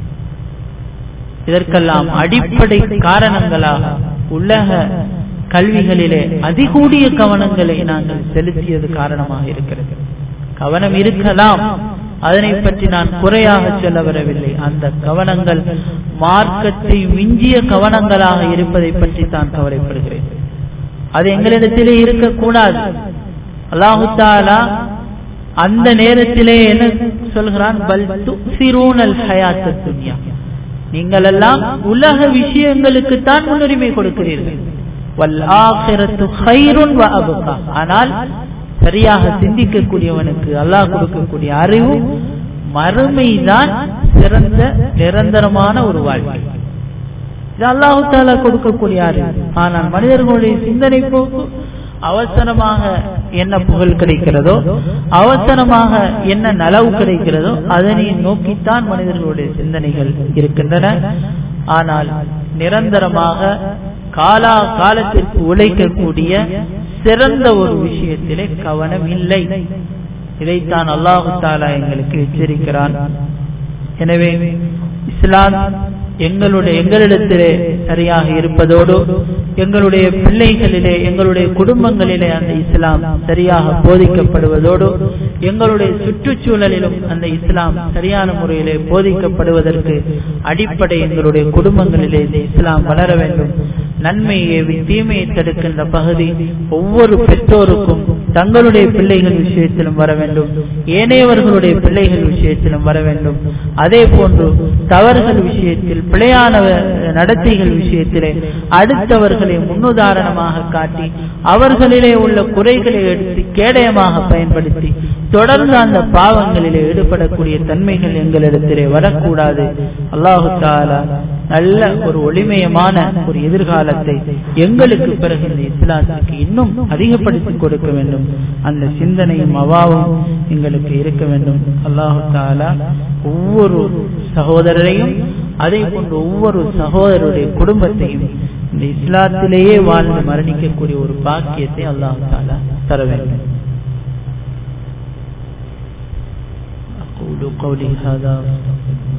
இதற்கெல்லாம் அடிப்படை காரணங்களாக உலக கல்விகளிலே அதிகூடிய கவனங்களை நாங்கள் செலுத்தியது காரணமாக இருக்கிறது கவனம் இருக்கலாம் அதனை பற்றி நான் குறையாக சொல்ல வரவில்லை அந்த கவனங்கள் மார்க்கத்தை மிஞ்சிய கவனங்களாக இருப்பதை பற்றி தான் கவலைப்படுகிறேன் அது எங்களிடத்திலே இருக்கக்கூடாது அல்லாஹு தாலா அந்த நேரத்திலே என்ன சொல்கிறான் பல் துசிரூனல் ஹயாத்த துன்யா நீங்கள் எல்லாம் உலக விஷயங்களுக்கு தான் முன்னுரிமை கொடுக்கிறீர்கள் வல் ஆகிரத்து ஹைருன் வ அபுகா ஆனால் சரியாக சிந்திக்கக்கூடியவனுக்கு அல்லாஹ் கொடுக்கக்கூடிய அறிவு மறுமைதான் சிறந்த நிரந்தரமான ஒரு வாழ்க்கை இது அல்லாஹு தாலா கொடுக்கக்கூடிய அறிவு ஆனால் மனிதர்களுடைய சிந்தனை போக்கு அவசரமாக என்ன புகழ் கிடைக்கிறதோ அவசரமாக என்ன நலவு கிடைக்கிறதோ அதனை நோக்கித்தான் மனிதர்களுடைய சிந்தனைகள் இருக்கின்றன ஆனால் நிரந்தரமாக காலா காலத்திற்கு உழைக்கக்கூடிய சிறந்த ஒரு விஷயத்திலே கவனம் இல்லை இதைத்தான் அல்லாஹு தாலா எங்களுக்கு எச்சரிக்கிறான் எனவே இஸ்லாம் எங்களுடைய எங்களிடத்திலே சரியாக இருப்பதோடு எங்களுடைய பிள்ளைகளிலே எங்களுடைய குடும்பங்களிலே அந்த இஸ்லாம் சரியாக போதிக்கப்படுவதோடு எங்களுடைய சுற்றுச்சூழலிலும் அந்த இஸ்லாம் சரியான முறையிலே போதிக்கப்படுவதற்கு அடிப்படை எங்களுடைய குடும்பங்களிலே இந்த இஸ்லாம் வளர வேண்டும் நன்மையை தீமையை தடுக்கின்ற பகுதி ஒவ்வொரு பெற்றோருக்கும் தங்களுடைய பிள்ளைகள் விஷயத்திலும் வர வேண்டும் ஏனையவர்களுடைய பிள்ளைகள் விஷயத்திலும் வர வேண்டும் அதே போன்று தவறுகள் விஷயத்தில் பிழையான நடத்தைகள் விஷயத்திலே அடுத்தவர்களை முன்னுதாரணமாக காட்டி அவர்களிலே உள்ள குறைகளை எடுத்து கேடயமாக பயன்படுத்தி தொடர்ந்து அந்த பாவங்களிலே ஈடுபடக்கூடிய தன்மைகள் எங்களிடத்திலே வரக்கூடாது அல்லாஹு தாலா நல்ல ஒரு ஒளிமயமான ஒரு எதிர்காலத்தை எங்களுக்கு பிறகு இந்த இஸ்லாத்துக்கு இன்னும் அதிகப்படுத்தி கொடுக்க வேண்டும் அந்த சிந்தனையும் அவாவும் எங்களுக்கு இருக்க வேண்டும் அல்லாஹு தாலா ஒவ்வொரு சகோதரரையும் அதே போன்று ஒவ்வொரு சகோதரருடைய குடும்பத்தையும் இந்த இஸ்லாத்திலேயே வாழ்ந்து மரணிக்கக்கூடிய ஒரு பாக்கியத்தை அல்லாஹு தாலா தர வேண்டும் أقول قولي هذا